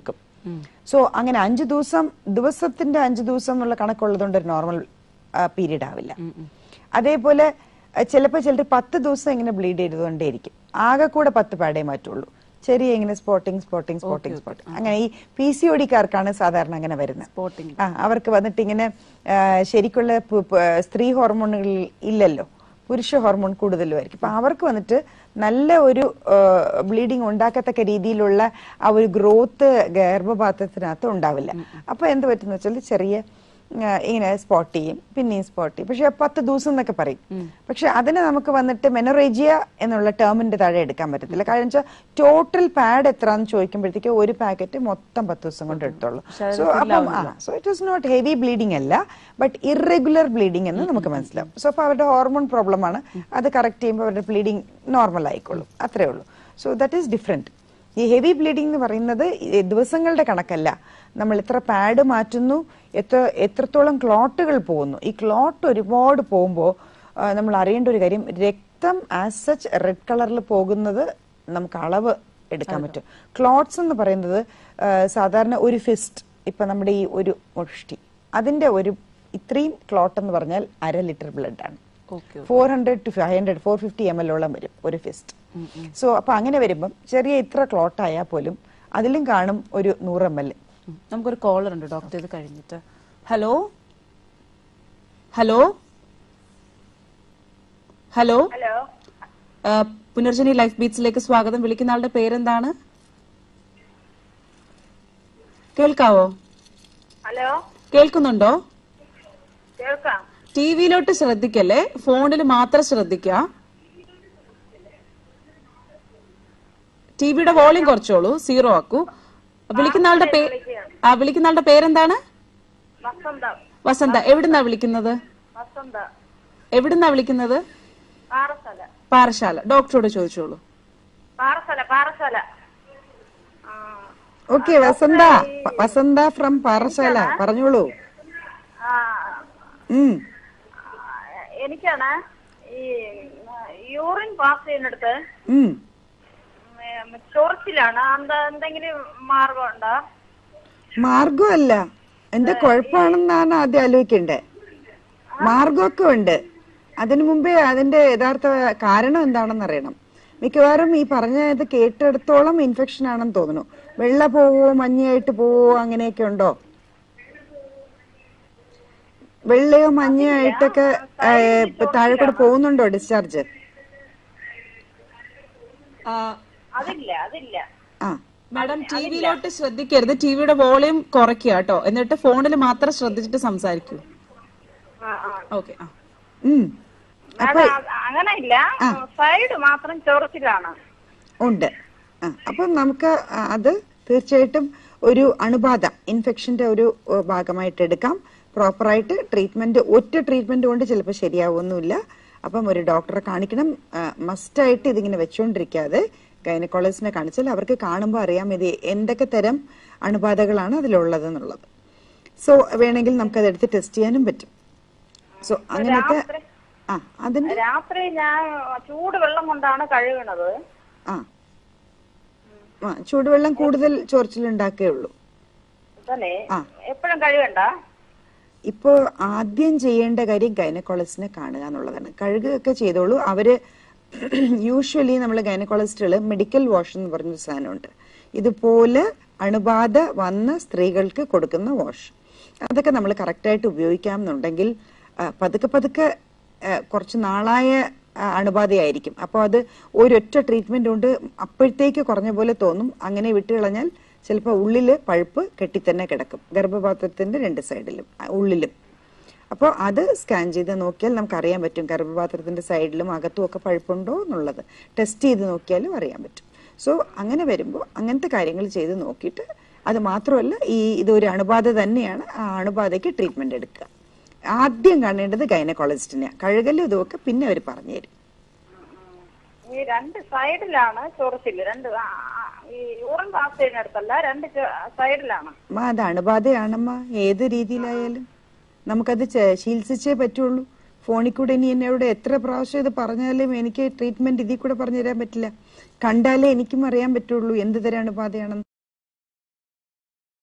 സോ അങ്ങനെ അഞ്ചു ദിവസം ദിവസത്തിന്റെ അഞ്ചു ദിവസം എന്നുള്ള കണക്കുള്ളതുകൊണ്ട് ഒരു നോർമൽ പീരീഡ് ആവില്ല അതേപോലെ ചിലപ്പോൾ ചിലർ പത്ത് ദിവസം ഇങ്ങനെ ബ്ലീഡ് ചെയ്തുകൊണ്ടേയിരിക്കും ആകെ കൂടെ പത്ത് പാടേ മാറ്റുള്ളൂ ചെറിയ ഇങ്ങനെ സ്പോട്ടിങ് സ്പോട്ടിങ് സ്പോട്ടിങ് സ്പോട്ടിങ് അങ്ങനെ ഈ പി സി ഒ ഡിക്കാർക്കാണ് സാധാരണ അങ്ങനെ വരുന്നത് Spotting. ആ അവർക്ക് വന്നിട്ട് ഇങ്ങനെ ആ, ശരിക്കുള്ള പു- പു- സ്ത്രീ ഹോർമോണുകൾ ഇല്ലല്ലോ പുരുഷ ഹോർമോൺ കൂടുതലുമായിരിക്കും അപ്പൊ അവർക്ക് വന്നിട്ട് നല്ല ഒരു ബ്ലീഡിങ് ഉണ്ടാക്കത്തക്ക രീതിയിലുള്ള ആ ഒരു ഗ്രോത്ത് ഗർഭപാത്രത്തിനകത്ത് ഉണ്ടാവില്ല അപ്പൊ എന്ത് പറ്റുന്ന വെച്ചാൽ ചെറിയ ആ, ഇങ്ങനെ സ്പോട്ട് ചെയ്യും പിന്നെയും സ്പോട്ട് ചെയ്യും പക്ഷെ പത്ത് ദിവസം എന്നൊക്കെ പറയും പക്ഷെ അതിന് നമുക്ക് വന്നിട്ട് മെനറേജിയ എന്നുള്ള ടേമിന്റെ താഴെ എടുക്കാൻ പറ്റത്തില്ല കാരണം വെച്ചാൽ ടോട്ടൽ പാഡ് എത്രയാന്ന് ചോദിക്കുമ്പോഴത്തേക്ക് ഒരു പാക്കറ്റ് മൊത്തം പത്ത് ദിവസം കൊണ്ട് എടുത്തോളൂ സോ അപ്പം so it is not heavy bleeding അല്ല ബട്ട് ഇറഗുലർ ബ്ലീഡിംഗ് എന്ന് നമുക്ക് മനസ്സിലാവും സോ അപ്പൊ അവരുടെ ഹോർമോൺ പ്രോബ്ലം ആണ് അത് കറക്റ്റ് ചെയ്യുമ്പോൾ അവരുടെ ബ്ലീഡിംഗ് നോർമൽ ആയിക്കോളും അത്രേ ഉള്ളൂ സോ ദാറ്റ് ഈസ് ഡിഫറെന്റ് ഈ ഹെവി ബ്ലീഡിംഗ് എന്ന് പറയുന്നത് ഈ ദിവസങ്ങളുടെ കണക്കല്ല നമ്മൾ എത്ര പാഡ് മാറ്റുന്നു എത്ര എത്രത്തോളം ക്ലോട്ടുകൾ പോകുന്നു ഈ ക്ലോട്ട് ഒരുപാട് പോകുമ്പോൾ നമ്മൾ അറിയേണ്ട ഒരു കാര്യം രക്തം ആസ് സച്ച് റെഡ് കളറിൽ പോകുന്നത് നമുക്ക് അളവ് എടുക്കാൻ പറ്റും ക്ലോട്ട്സ് എന്ന് പറയുന്നത് ആ, സാധാരണ ഒരു ഫിസ്റ്റ് ഇപ്പൊ നമ്മുടെ ഈ ഒരു മുഷ്ടി അതിന്റെ ഒരു ഇത്രയും ക്ലോട്ട് എന്ന് പറഞ്ഞാൽ അര ലിറ്റർ ബ്ലഡ് ആണ് okay four hundred to five hundred four fifty M എല്ലോളം വരും ഒരു ഫിസ്റ്റ് സോ അപ്പൊ അങ്ങനെ വരുമ്പം ചെറിയ ഇത്ര ക്ലോട്ട് ആയാൽ പോലും അതിലും കാണും ഒരു നൂറ് എം എൽ നമുക്കൊരു കോളർ ഉണ്ട് ഡോക്ടർ ഇത് കഴിഞ്ഞിട്ട് ഹലോ ഹലോ ഹലോ ഹലോ ആ, പുനർജനി ലൈഫ് ബീറ്റ്സിലേക്ക് സ്വാഗതം വിളിക്കുന്ന ആളുടെ പേരെന്താണ് കേൾക്കാവോ ഹലോ കേൾക്കുന്നുണ്ടോ കേൾക്കാം ടി വിയിലോട്ട് ശ്രദ്ധിക്കല്ലേ ഫോണിൽ മാത്രം ശ്രദ്ധിക്കുക ടി വിയുടെ വോളിയം കുറച്ചോളൂ സീറോ ആക്കൂ വിളിക്കുന്ന ആളുടെ പേ ആ വിളിക്കുന്ന ആളുടെ പേരെന്താണ് വസന്ത വസന്ത എവിടുന്നാ വിളിക്കുന്നത് വസന്ത എവിടുന്നാ വിളിക്കുന്നത് പാറസ്ഥല പാറശാല ഡോക്ടറോട് ചോദിച്ചോളൂ പാറസ്ഥല പാറസ്ഥല ആ, ഓക്കെ വസന്ത പ- വസന്ത ഫ്രം പാറശാല പറഞ്ഞോളൂ ആ, ഉം എനിക്കാണ് ഈ യൂറിൻ പാസ് ചെയ്യുന്നിടത്ത് ഉം ഉം, ചൊറിച്ചിലാണ് എന്താ എന്തെങ്കിലും മാർഗം ഉണ്ടോ മാർഗമല്ല എന്താ കുഴപ്പമാണെന്നാണ് ആദ്യം ആലോചിക്കണ്ടേ മാർഗമൊക്കെ ഉണ്ട് അതിനു മുമ്പേ അതിന്റെ യഥാർത്ഥ കാരണം എന്താണെന്ന് അറിയണം മിക്കവാറും ഈ പറഞ്ഞ ഇത് കേട്ടിടത്തോളം ഇൻഫെക്ഷൻ ആണെന്ന് തോന്നുന്നു വെള്ള പോവോ മഞ്ഞയായിട്ട് പോവോ അങ്ങനെയൊക്കെ ഉണ്ടോ വെള്ളയോ മഞ്ഞയോ ആയിട്ടൊക്കെ ഏ, ഇപ്പൊ താഴെ കൂടെ പോകുന്നുണ്ടോ ഡിസ്ചാർജ് അതില്ല അതില്ല ആ മാഡം ടി വിയിലോട്ട് ശ്രദ്ധിക്കരുത് ടി വിയുടെ വോളിയം കുറയ്ക്കുക കേട്ടോ എന്നിട്ട് ഫോണിൽ മാത്രം ശ്രദ്ധിച്ചിട്ട് സംസാരിക്കൂ ആ, ആ. ഓക്കെ ആ ഉം അത് അങ്ങനെ ഇല്ല സൈഡ് മാത്രം ചൊറിച്ചിലാണ് ഉണ്ട് ആ, അപ്പം നമുക്ക് ആ, അത് തീർച്ചയായിട്ടും ഒരു അണുബാധ ഇൻഫെക്ഷന്റെ ഒരു ഏ, ഭാഗമായിട്ട് എടുക്കാം പ്രോപ്പറായിട്ട് ട്രീറ്റ്മെന്റ് ഒറ്റ ട്രീറ്റ്മെന്റ് കൊണ്ട് ചിലപ്പോൾ ശരിയാവുന്നില്ല അപ്പം ഒരു ഡോക്ടറെ കാണിക്കണം മസ്റ്റായിട്ട് ഇതിങ്ങനെ വെച്ചുകൊണ്ടിരിക്കാതെ ഗൈനക്കോളജിസ്റ്റിനെ കാണിച്ചാൽ അവർക്ക് കാണുമ്പോൾ അറിയാം ഇത് എന്തൊക്കെ തരം അണുബാധകളാണ് അതിലുള്ളത് എന്നുള്ളത് സോ വേണമെങ്കിൽ നമുക്കത് എടുത്ത് ടെസ്റ്റ് ചെയ്യാനും പറ്റും സോ അങ്ങനെയൊക്കെ ആ അതിന്റെ രാത്രി ഞാൻ ചൂട് വെള്ളം കൊണ്ടാണ് കഴുകണത് ആ ആ ചൂടുവെള്ളം കൂടുതൽ ചൊറിച്ചിലുണ്ടാക്കേ ഉള്ളൂ തന്നെ ആ. എപ്പോഴും കഴുകണ്ട ഇപ്പോൾ ആദ്യം ചെയ്യേണ്ട കാര്യം ഗൈനക്കോളജിസ്റ്റിനെ കാണുക എന്നുള്ളതാണ് കഴുകുകയൊക്കെ ചെയ്തോളൂ അവര് യൂഷ്വലി നമ്മൾ ഗൈനക്കോളജിസ്റ്റുകൾ മെഡിക്കൽ വാഷ് എന്ന് പറഞ്ഞൊരു സാധനമുണ്ട് ഇതുപോലെ അണുബാധ വന്ന സ്ത്രീകൾക്ക് കൊടുക്കുന്ന വാഷ് അതൊക്കെ നമ്മൾ കറക്റ്റായിട്ട് ഉപയോഗിക്കാമെന്നുണ്ടെങ്കിൽ ആ, പതുക്കെ പതുക്കെ ആ, കുറച്ച് നാളായ ആ, അണുബാധയായിരിക്കും അപ്പോൾ അത് ഒരൊറ്റ ട്രീറ്റ്മെന്റ് കൊണ്ട് അപ്പോഴത്തേക്ക് കുറഞ്ഞ പോലെ തോന്നും അങ്ങനെ വിട്ട് കളഞ്ഞാൽ ചിലപ്പോൾ ഉള്ളില് പഴുപ്പ് കെട്ടി തന്നെ കിടക്കും ഗർഭപാത്രത്തിന്റെ രണ്ട് സൈഡിലും ആ, ഉള്ളിലും അപ്പോൾ അത് സ്കാൻ ചെയ്ത് നോക്കിയാൽ നമുക്ക് അറിയാൻ പറ്റും ഗർഭപാത്രത്തിന്റെ സൈഡിലും അകത്തും ഒക്കെ പഴുപ്പുണ്ടോ എന്നുള്ളത് ടെസ്റ്റ് ചെയ്ത് നോക്കിയാലും അറിയാൻ പറ്റും സോ അങ്ങനെ വരുമ്പോൾ അങ്ങനത്തെ കാര്യങ്ങൾ ചെയ്ത് നോക്കിയിട്ട് അത് മാത്രമല്ല ഈ ഇതൊരു അണുബാധ തന്നെയാണ് ആ അണുബാധയ്ക്ക് ട്രീറ്റ്മെന്റ് എടുക്കുക ആദ്യം കാണേണ്ടത് ഗൈനക്കോളജിസ്റ്റിനെ കഴുകലും ഇതുമൊക്കെ പിന്നെ അവർ പറഞ്ഞുതരും ഈ രണ്ട് സൈഡിലാണ് ചൊറിച്ചില് രണ്ട് ആ, ആ, ഈ യൂറിൻ പാസ് ചെയ്യുന്നിടത്തല്ല രണ്ട് ചെ- സൈഡിലാണ് അമ്മ അത് അണുബാധയാണമ്മ ഏത് രീതിയിലായാലും നമുക്കത് ചെ- ചികിത്സിച്ചേ പറ്റുള്ളൂ ഫോണിൽ കൂടെ ഇനി എന്നോട് എത്ര പ്രാവശ്യം ഇത് പറഞ്ഞാലും എനിക്ക് ട്രീറ്റ്മെന്റ് ഇതിൽ കൂടെ പറഞ്ഞു തരാൻ പറ്റില്ല കണ്ടാലേ എനിക്കും അറിയാൻ പറ്റുള്ളൂ എന്ത് തരം അണുബാധയാണെന്ന്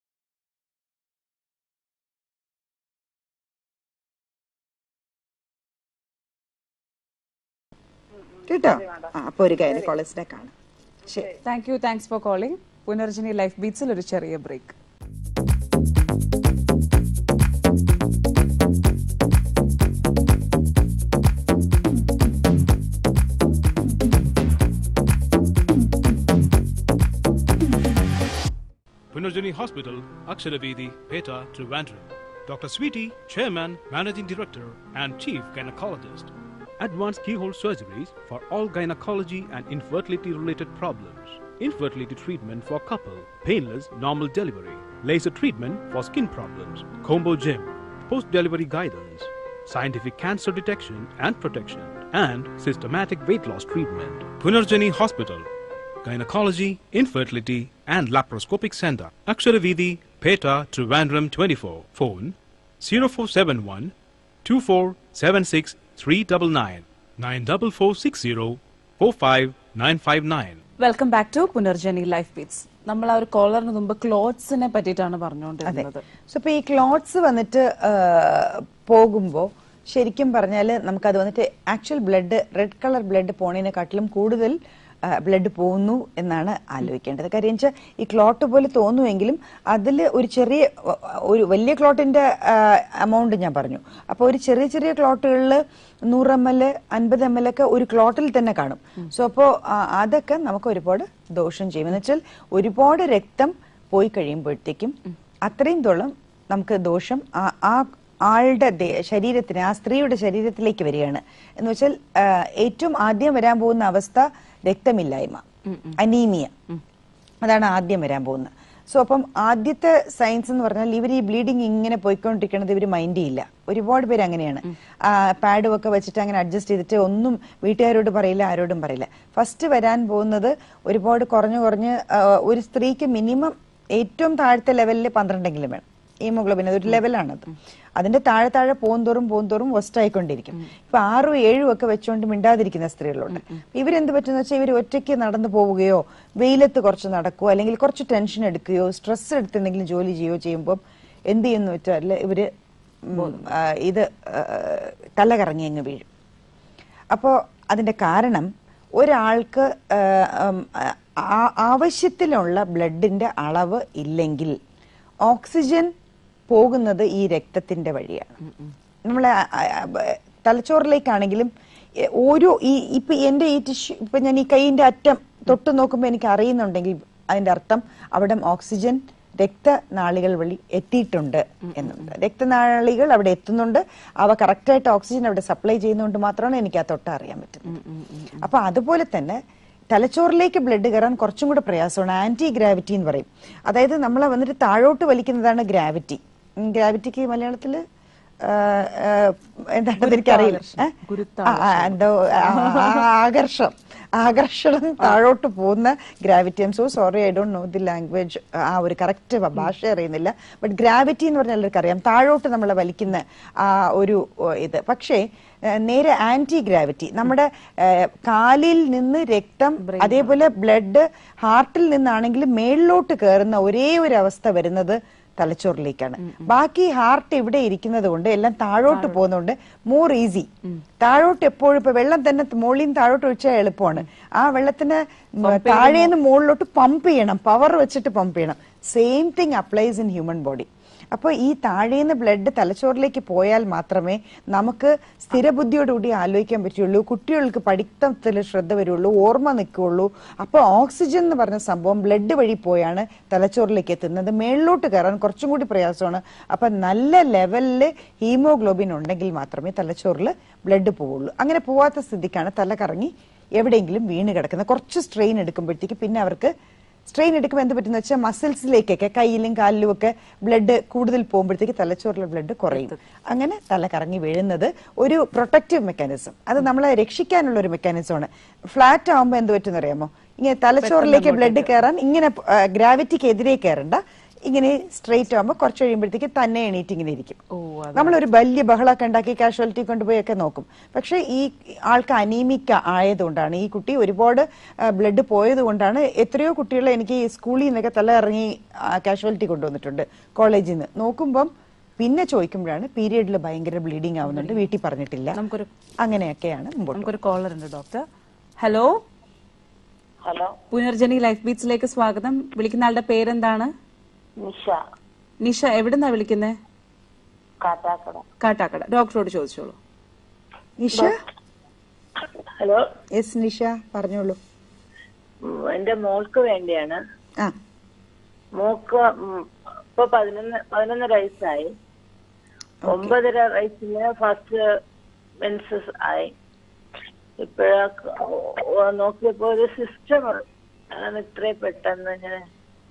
കേട്ടോ ആ അപ്പൊ ഒരു ഗൈനക്കോളജിസ്റ്റിനെ കാണാം ശരി thank you thanks for calling Punarjani life ബീറ്റ്സിൽ ഒരു ചെറിയ break Punarjani Hospital, Aksharavedi, Peta, Trivandrum. Dr. Sweetie, Chairman, Managing Director, and Chief Gynecologist. Advanced keyhole surgeries for all gynecology and infertility related problems. Infertility treatment for couple, painless normal delivery, laser treatment for skin problems, combo gym, post delivery guidance, scientific cancer detection and protection, and systematic weight loss treatment. Punarjani Hospital, Gynecology, Infertility, and Laparoscopic Center. Aksharavidi, Peta, Trivandrum 24. Phone 0471 2476 399 94460 45959. Welcome back to Punarjani life beats നമ്മൾ ആ ഒരു കോളറിന് മുമ്പ് ക്ലോത്ത്സിനെ പറ്റിയിട്ടാണ് അതെ പറഞ്ഞുകൊണ്ടിരുന്നത് so ഇപ്പൊ ഈ clots വന്നിട്ട് പോകുമ്പോൾ ശരിക്കും പറഞ്ഞാൽ നമുക്കത് വന്നിട്ട് actual blood red colour blood പോണതിനെക്കാട്ടിലും കൂടുതൽ ബ്ലഡ് പോകുന്നു എന്നാണ് ആലോചിക്കേണ്ടത് കാര്യം വെച്ചാൽ ഈ ക്ലോട്ട് പോലെ തോന്നുമെങ്കിലും അതിൽ ഒരു ചെറിയ അഹ്, ഒരു വലിയ ക്ലോട്ടിന്റെ എമൗണ്ട് ഞാൻ പറഞ്ഞു അപ്പോൾ ഒരു ചെറിയ ചെറിയ ക്ലോട്ടുകളിൽ നൂറ് എം എൽ അൻപത് എം എൽ ഒക്കെ ഒരു ക്ലോട്ടിൽ തന്നെ കാണും സോ അപ്പോൾ അതൊക്കെ നമുക്ക് ഒരുപാട് ദോഷം ചെയ്യും എന്ന് വെച്ചാൽ ഒരുപാട് രക്തം പോയി കഴിയുമ്പോഴത്തേക്കും അത്രയും തോളം നമുക്ക് ദോഷം ആ- ആ ആളുടെ ദേ- ശരീരത്തിന് ആ സ്ത്രീയുടെ ശരീരത്തിലേക്ക് വരികയാണ് എന്ന് വെച്ചാൽ ആ, ഏറ്റവും ആദ്യം വരാൻ പോകുന്ന അവസ്ഥ രക്തമില്ലായ്മ അനീമിയ അതാണ് ആദ്യം വരാൻ പോകുന്നത് സോ അപ്പം ആദ്യത്തെ സയൻസ് എന്ന് പറഞ്ഞാൽ ഇവർ ഈ ബ്ലീഡിങ് ഇങ്ങനെ പോയിക്കൊണ്ടിരിക്കണത് ഇവർ മൈൻഡ് ചെയ്യില്ല ഒരുപാട് പേര് അങ്ങനെയാണ് പാഡും ഒക്കെ വെച്ചിട്ട് അങ്ങനെ അഡ്ജസ്റ്റ് ചെയ്തിട്ട് ഒന്നും വീട്ടുകാരോട് പറയില്ല ആരോടും പറയില്ല ഫസ്റ്റ് വരാൻ പോകുന്നത് ഒരുപാട് കുറഞ്ഞു കുറഞ്ഞ് ആ, ഒരു സ്ത്രീക്ക് മിനിമം ഏറ്റവും താഴത്തെ ലെവലിൽ പന്ത്രണ്ടെങ്കിലും വേണം ഹീമോഗ്ലോബിൻ അതൊരു ലെവലാണത് അതിന്റെ താഴെ താഴെ പോകുന്തോറും പോകുന്തോറും വസ്റ്റ് ആയിക്കൊണ്ടിരിക്കും ഇപ്പൊ ആറും ഏഴും ഒക്കെ വെച്ചുകൊണ്ട് മിണ്ടാതിരിക്കുന്ന സ്ത്രീകളുണ്ട് ഇവരെന്ത് പറ്റുന്ന വെച്ചാൽ ഇവർ ഒറ്റയ്ക്ക് നടന്നു പോവുകയോ വെയിലത്ത് കുറച്ച് നടക്കുകയോ അല്ലെങ്കിൽ കുറച്ച് ടെൻഷൻ എടുക്കുകയോ സ്ട്രെസ് എടുത്ത് എന്തെങ്കിലും ജോലി ചെയ്യുകയോ ചെയ്യുമ്പോൾ എന്ത് ചെയ്യുന്നു വെച്ചാൽ ഇവര് ഉം, ആ, ഇത് ആ, തല കറങ്ങി അങ്ങ് വീഴും അപ്പോൾ അതിന്റെ കാരണം ഒരാൾക്ക് ആ, ഉം, ആ- ആവശ്യത്തിലുള്ള ബ്ലഡിന്റെ അളവ് ഇല്ലെങ്കിൽ ഓക്സിജൻ പോകുന്നത് ഈ രക്തത്തിന്റെ വഴിയാണ് നമ്മളെ ആ, ആ, ബ- തലച്ചോറിലേക്കാണെങ്കിലും എ, ഓരോ ഈ ഇപ്പൊ എന്റെ ഈ ടിഷ്യൂ ഇപ്പൊ ഞാൻ ഈ കൈയിന്റെ അറ്റം തൊട്ട് നോക്കുമ്പോൾ എനിക്ക് അറിയുന്നുണ്ടെങ്കിൽ അതിന്റെ അർത്ഥം അവിടെ ഓക്സിജൻ രക്തനാളികൾ വഴി എത്തിയിട്ടുണ്ട് എന്നുണ്ട് രക്തനാളികൾ അവിടെ എത്തുന്നുണ്ട് അവ കറക്റ്റായിട്ട് ഓക്സിജൻ അവിടെ സപ്ലൈ ചെയ്യുന്നതുകൊണ്ട് മാത്രമാണ് എനിക്ക് ആ തൊട്ട് അറിയാൻ പറ്റുന്നത് അപ്പൊ അതുപോലെ തന്നെ തലച്ചോറിലേക്ക് ബ്ലഡ് കയറാൻ കുറച്ചും കൂടെ പ്രയാസമാണ് ആന്റി ഗ്രാവിറ്റി എന്ന് പറയും അതായത് നമ്മളെ വന്നിട്ട് താഴോട്ട് വലിക്കുന്നതാണ് ഗ്രാവിറ്റി ഗ്രാവിറ്റിക്ക് മലയാളത്തില് ആ, ആ, എന്താണെന്ന് എനിക്കറിയില്ല ഏ? ആ, ആ, എന്തോ ആ, ആ, ആകർഷം ആകർഷണം താഴോട്ട് പോകുന്ന gravity I'm so sorry I don't know the language ആ ഒരു കറക്റ്റ് ഭാഷ അറിയുന്നില്ല ബട്ട് ഗ്രാവിറ്റി എന്ന് പറഞ്ഞാൽ എല്ലാവർക്കും അറിയാം താഴോട്ട് നമ്മളെ വലിക്കുന്ന ആ ഒരു ഓ, ഇത് പക്ഷേ ഏ, നേരെ ആന്റി ഗ്രാവിറ്റി നമ്മുടെ ഏ, കാലിൽ നിന്ന് രക്തം അതേപോലെ ബ്ലഡ് ഹാർട്ടിൽ നിന്നാണെങ്കിലും മേളിലോട്ട് കയറുന്ന ഒരേ ഒരു അവസ്ഥ വരുന്നത് തലച്ചോറിലേക്കാണ് ബാക്കി ഹാർട്ട് ഇവിടെ ഇരിക്കുന്നത് കൊണ്ട് എല്ലാം താഴോട്ട് പോകുന്നതുകൊണ്ട് മോർ ഈസി താഴോട്ട് എപ്പോഴും ഇപ്പൊ വെള്ളം തന്നെ മുകളിൽ നിന്ന് താഴോട്ട് ഒഴിച്ചാൽ എളുപ്പമാണ് ആ വെള്ളത്തിന് താഴേന്ന് മുകളിലോട്ട് പമ്പ് ചെയ്യണം പവർ വെച്ചിട്ട് പമ്പ് ചെയ്യണം same thing applies in human body അപ്പോൾ ഈ താഴേന്ന് ബ്ലഡ് തലച്ചോറിലേക്ക് പോയാൽ മാത്രമേ നമുക്ക് സ്ഥിരബുദ്ധിയോടുകൂടി ആലോചിക്കാൻ പറ്റുള്ളൂ കുട്ടികൾക്ക് പഠിത്തത്തിൽ ശ്രദ്ധ വരുള്ളൂ ഓർമ്മ നിൽക്കുകയുള്ളൂ അപ്പോൾ ഓക്സിജൻ എന്ന് പറഞ്ഞ സംഭവം ബ്ലഡ് വഴി പോയാണ് തലച്ചോറിലേക്ക് എത്തുന്നത് മേളിലോട്ട് കയറാൻ കുറച്ചും കൂടി പ്രയാസമാണ് അപ്പം നല്ല ലെവലിൽ ഹീമോഗ്ലോബിൻ ഉണ്ടെങ്കിൽ മാത്രമേ തലച്ചോറിൽ ബ്ലഡ് പോവുള്ളൂ അങ്ങനെ പോവാത്ത സ്ഥിതിക്കാണ് തല കറങ്ങി എവിടെയെങ്കിലും വീണ് കിടക്കുന്നത് കുറച്ച് സ്ട്രെയിൻ എടുക്കുമ്പോഴത്തേക്ക് പിന്നെ അവർക്ക് സ്ട്രെയിൻ എടുക്കുമ്പോൾ എന്ത് പറ്റുന്ന വെച്ചാൽ മസിൽസിലേക്കൊക്കെ കയ്യിലും കാലിലും ഒക്കെ ബ്ലഡ് കൂടുതൽ പോകുമ്പോഴത്തേക്ക് തലച്ചോറിലെ ബ്ലഡ് കുറയും അങ്ങനെ തല കറങ്ങി വീഴുന്നത് ഒരു പ്രൊട്ടക്റ്റീവ് മെക്കാനിസം അത് നമ്മളെ രക്ഷിക്കാനുള്ള ഒരു മെക്കാനിസമാണ് ഫ്ലാറ്റ് ആവുമ്പോൾ എന്ത് പറ്റുന്ന അറിയാമോ ഇങ്ങനെ തലച്ചോറിലേക്ക് ബ്ലഡ് കയറാൻ ഇങ്ങനെ ഗ്രാവിറ്റിക്ക് എതിരെ കയറണ്ട ഇങ്ങനെ സ്ട്രെയിറ്റ് ആകുമ്പോൾ കുറച്ച് കഴിയുമ്പോഴത്തേക്ക് തന്നെ എണീറ്റ് ഇങ്ങനെ ഇരിക്കും നമ്മളൊരു വലിയ ബഹളമൊക്കെ ഉണ്ടാക്കി കാഷ്വാലിറ്റി കൊണ്ടുപോയി ഒക്കെ നോക്കും പക്ഷെ ഈ ആൾക്ക് അനീമിക്ക ആയതുകൊണ്ടാണ് ഈ കുട്ടി ഒരുപാട് ബ്ലഡ് പോയത് കൊണ്ടാണ് എത്രയോ കുട്ടികളെ എനിക്ക് ഈ സ്കൂളിൽ നിന്നൊക്കെ തല ഇറങ്ങി കാഷ്വാലിറ്റി കൊണ്ടുവന്നിട്ടുണ്ട് കോളേജിൽ നിന്ന് നോക്കുമ്പം പിന്നെ ചോദിക്കുമ്പോഴാണ് പീരിയഡിൽ ഭയങ്കര ബ്ലീഡിങ് ആവുന്നുണ്ട് വീട്ടിൽ പറഞ്ഞിട്ടില്ല നമുക്കൊരു അങ്ങനെയൊക്കെയാണ് മുമ്പോട്ട് നമുക്കൊരു കോളർ ഉണ്ട് doctor hello hello Punarjani life ബീറ്റ്സിലേക്ക് സ്വാഗതം വിളിക്കുന്ന ആളുടെ പേരെന്താണ് നിഷ നിഷ എവിടുന്നാ വിളിക്കുന്നത് കാട്ടാക്കട കാട്ടാക്കട ഡോക്ടറോട് ചോദിച്ചോളൂ നിഷ ഹലോ എസ് നിഷ പറഞ്ഞോളൂ ഉം, എന്റെ മോൾക്ക് വേണ്ടിയാണ് ആ മോക്ക് ഉം, ഇപ്പൊ പതിനൊന്ന് പതിനൊന്നര വയസ്സായി ഒമ്പതര വയസ്സില് ഫസ്റ്റ് മെൻസസ് ആയി ഇപ്പോഴാ നോക്കിയപ്പോ ഒരു സിസ്റ്റം ആണ് ഇത്രയും പെട്ടെന്ന് ഇങ്ങനെ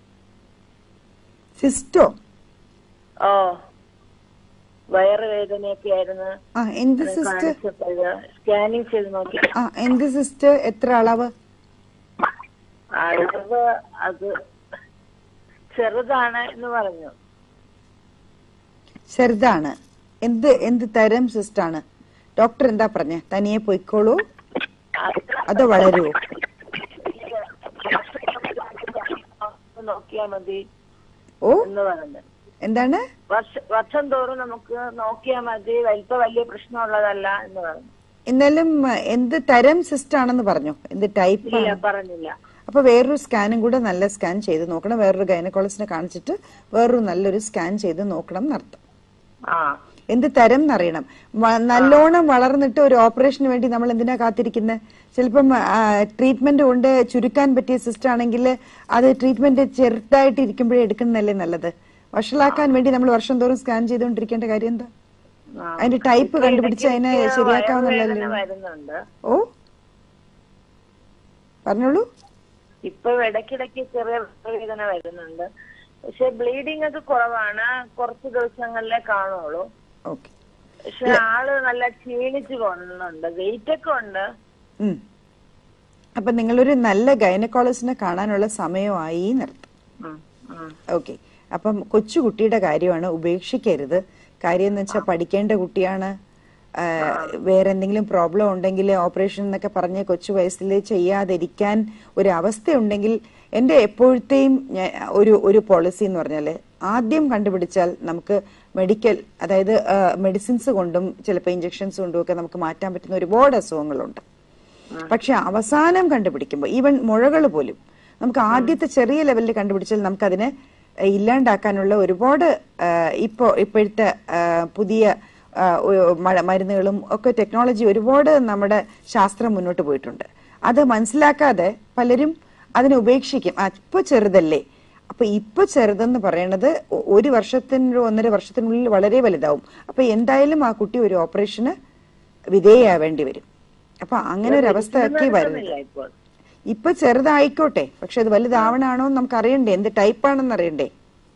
സിസ്റ്റോ ഓ വയറുവേദനയൊക്കെ ആയിരുന്നു ആ എന്ത് സിസ്റ്റ് കാണിച്ചപ്പോഴ് സ്കാനിങ് ചെയ്ത് നോക്കി ആ എന്ത് സിസ്റ്റ് എത്ര അളവ് അളവ് അത് ചെറുതാണ് എന്ന് പറഞ്ഞു ചെറുതാണ് എന്ത് എന്ത് തരം സിസ്റ്റ് ആണ് ഡോക്ടർ എന്താ പറഞ്ഞ തനിയെ പൊയ്ക്കോളൂ അതോ വളരുവോ നോക്കിയാ മതി ഓ എന്ന് പറഞ്ഞു എന്താണ് വർഷ വർഷം തോറും നമുക്ക് നോക്കിയാ മതി വലിപ്പ വലിയ പ്രശ്നമുള്ളതല്ല എന്ന് പറഞ്ഞു എന്നാലും ആ, എന്ത് തരം സിസ്റ്റ് ആണെന്ന് പറഞ്ഞു എന്ത് ടൈപ്പ് ഇല്ല പറഞ്ഞില്ല അപ്പൊ വേറൊരു സ്കാനും കൂടെ നല്ല സ്കാൻ ചെയ്ത് നോക്കണം വേറൊരു ഗൈനക്കോളജിനെ കാണിച്ചിട്ട് വേറൊരു നല്ലൊരു സ്കാൻ ചെയ്ത് നോക്കണം എന്നർത്ഥം ആ എന്ത് തരം എന്നറിയണം വ- നല്ലോണം വളർന്നിട്ട് ഒരു ഓപ്പറേഷന് വേണ്ടി നമ്മൾ എന്തിനാ കാത്തിരിക്കുന്നത് ചിലപ്പം ട്രീറ്റ്മെന്റ് കൊണ്ട് ചുരുക്കാൻ പറ്റിയ സിസ്റ്റം ആണെങ്കിൽ അത് ട്രീറ്റ്മെന്റ് ചെറുതായിട്ട് ഇരിക്കുമ്പോഴേ എടുക്കുന്നതല്ലേ നല്ലത് വഷളാക്കാൻ വേണ്ടി നമ്മൾ വർഷം തോറും സ്കാൻ ചെയ്തുകൊണ്ടിരിക്കേണ്ട കാര്യം എന്താ ആ. അതിന്റെ ടൈപ്പ് കണ്ടുപിടിച്ച് അതിനെ എനിക്ക് ശരിയാക്കാവുന്നല്ലോ വയറുവേദന വരുന്നുണ്ട് ഓ പറഞ്ഞോളൂ ഇപ്പൊ ഇടയ്ക്കിടയ്ക്ക് ചെറിയ വേദന വരുന്നുണ്ട് പക്ഷെ ബ്ലീഡിംഗ് ഒക്കെ കുറവാണ് കുറച്ച് ദിവസങ്ങളിലേ കാണുള്ളൂ ഓക്കെ പക്ഷെ ആള് നല്ല ക്ഷീണിച്ചു കൊണ്ടുണ്ട് വെയിറ്റ് ഒക്കെ ഉണ്ട് ഉം. അപ്പൊ നിങ്ങളൊരു നല്ല ഗൈനക്കോളജിനെ കാണാനുള്ള സമയമായി എന്നർത്ഥം ഉം, ഉം. ഓക്കെ അപ്പം കൊച്ചുകുട്ടിയുടെ കാര്യമാണ് ഉപേക്ഷിക്കരുത് കാര്യം എന്ന് വെച്ചാൽ പഠിക്കേണ്ട കുട്ടിയാണ് ആ, വേറെ എന്തെങ്കിലും പ്രോബ്ലം ഉണ്ടെങ്കിൽ ഓപ്പറേഷൻ എന്നൊക്കെ പറഞ്ഞ് കൊച്ചു വയസ്സിൽ ചെയ്യാതിരിക്കാൻ ഒരു അവസ്ഥയുണ്ടെങ്കിൽ എൻ്റെ എപ്പോഴത്തെയും ഞാൻ- ഒരു ഒരു പോളിസി എന്ന് പറഞ്ഞാൽ ആദ്യം കണ്ടുപിടിച്ചാൽ നമുക്ക് മെഡിക്കൽ അതായത് മെഡിസിൻസ് കൊണ്ടും ചിലപ്പോൾ ഇഞ്ചക്ഷൻസ് കൊണ്ടും ഒക്കെ നമുക്ക് മാറ്റാൻ പറ്റുന്ന ഒരുപാട് അസുഖങ്ങളുണ്ട് പക്ഷെ അവസാനം കണ്ടുപിടിക്കുമ്പോൾ ഈവൻ മുഴകൾ പോലും നമുക്ക് ആദ്യത്തെ ചെറിയ ലെവലിൽ കണ്ടുപിടിച്ചാൽ നമുക്കതിനെ ഏഹ്, ഇല്ലാണ്ടാക്കാനുള്ള ഒരുപാട് ഏഹ്, ഇപ്പോ ഇപ്പോഴത്തെ ഏഹ്, പുതിയ ഏഹ്, ഒ- മ- മരുന്നുകളും ഒക്കെ ടെക്നോളജി ഒരുപാട് നമ്മുടെ ശാസ്ത്രം മുന്നോട്ട് പോയിട്ടുണ്ട് അത് മനസ്സിലാക്കാതെ പലരും അതിനെ ഉപേക്ഷിക്കും ആ ഇപ്പൊ ചെറുതല്ലേ അപ്പൊ ഇപ്പൊ ചെറുതെന്ന് പറയുന്നത് ഒ- ഒരു വർഷത്തിന് ഒന്നര വർഷത്തിനുള്ളിൽ വളരെ വലുതാവും അപ്പൊ എന്തായാലും ആ കുട്ടി ഒരു ഓപ്പറേഷന് വിധേയാവേണ്ടി വരും അപ്പൊ അങ്ങനെ ഒരു അവസ്ഥയാക്കി വരുന്നത് ഇല്ല ഇപ്പോൾ ഇപ്പൊ ചെറുതായിക്കോട്ടെ പക്ഷെ അത് വലുതാവണാണോ എന്ന് നമുക്ക് അറിയണ്ടേ എന്ത് ടൈപ്പാണെന്ന് അറിയണ്ടേ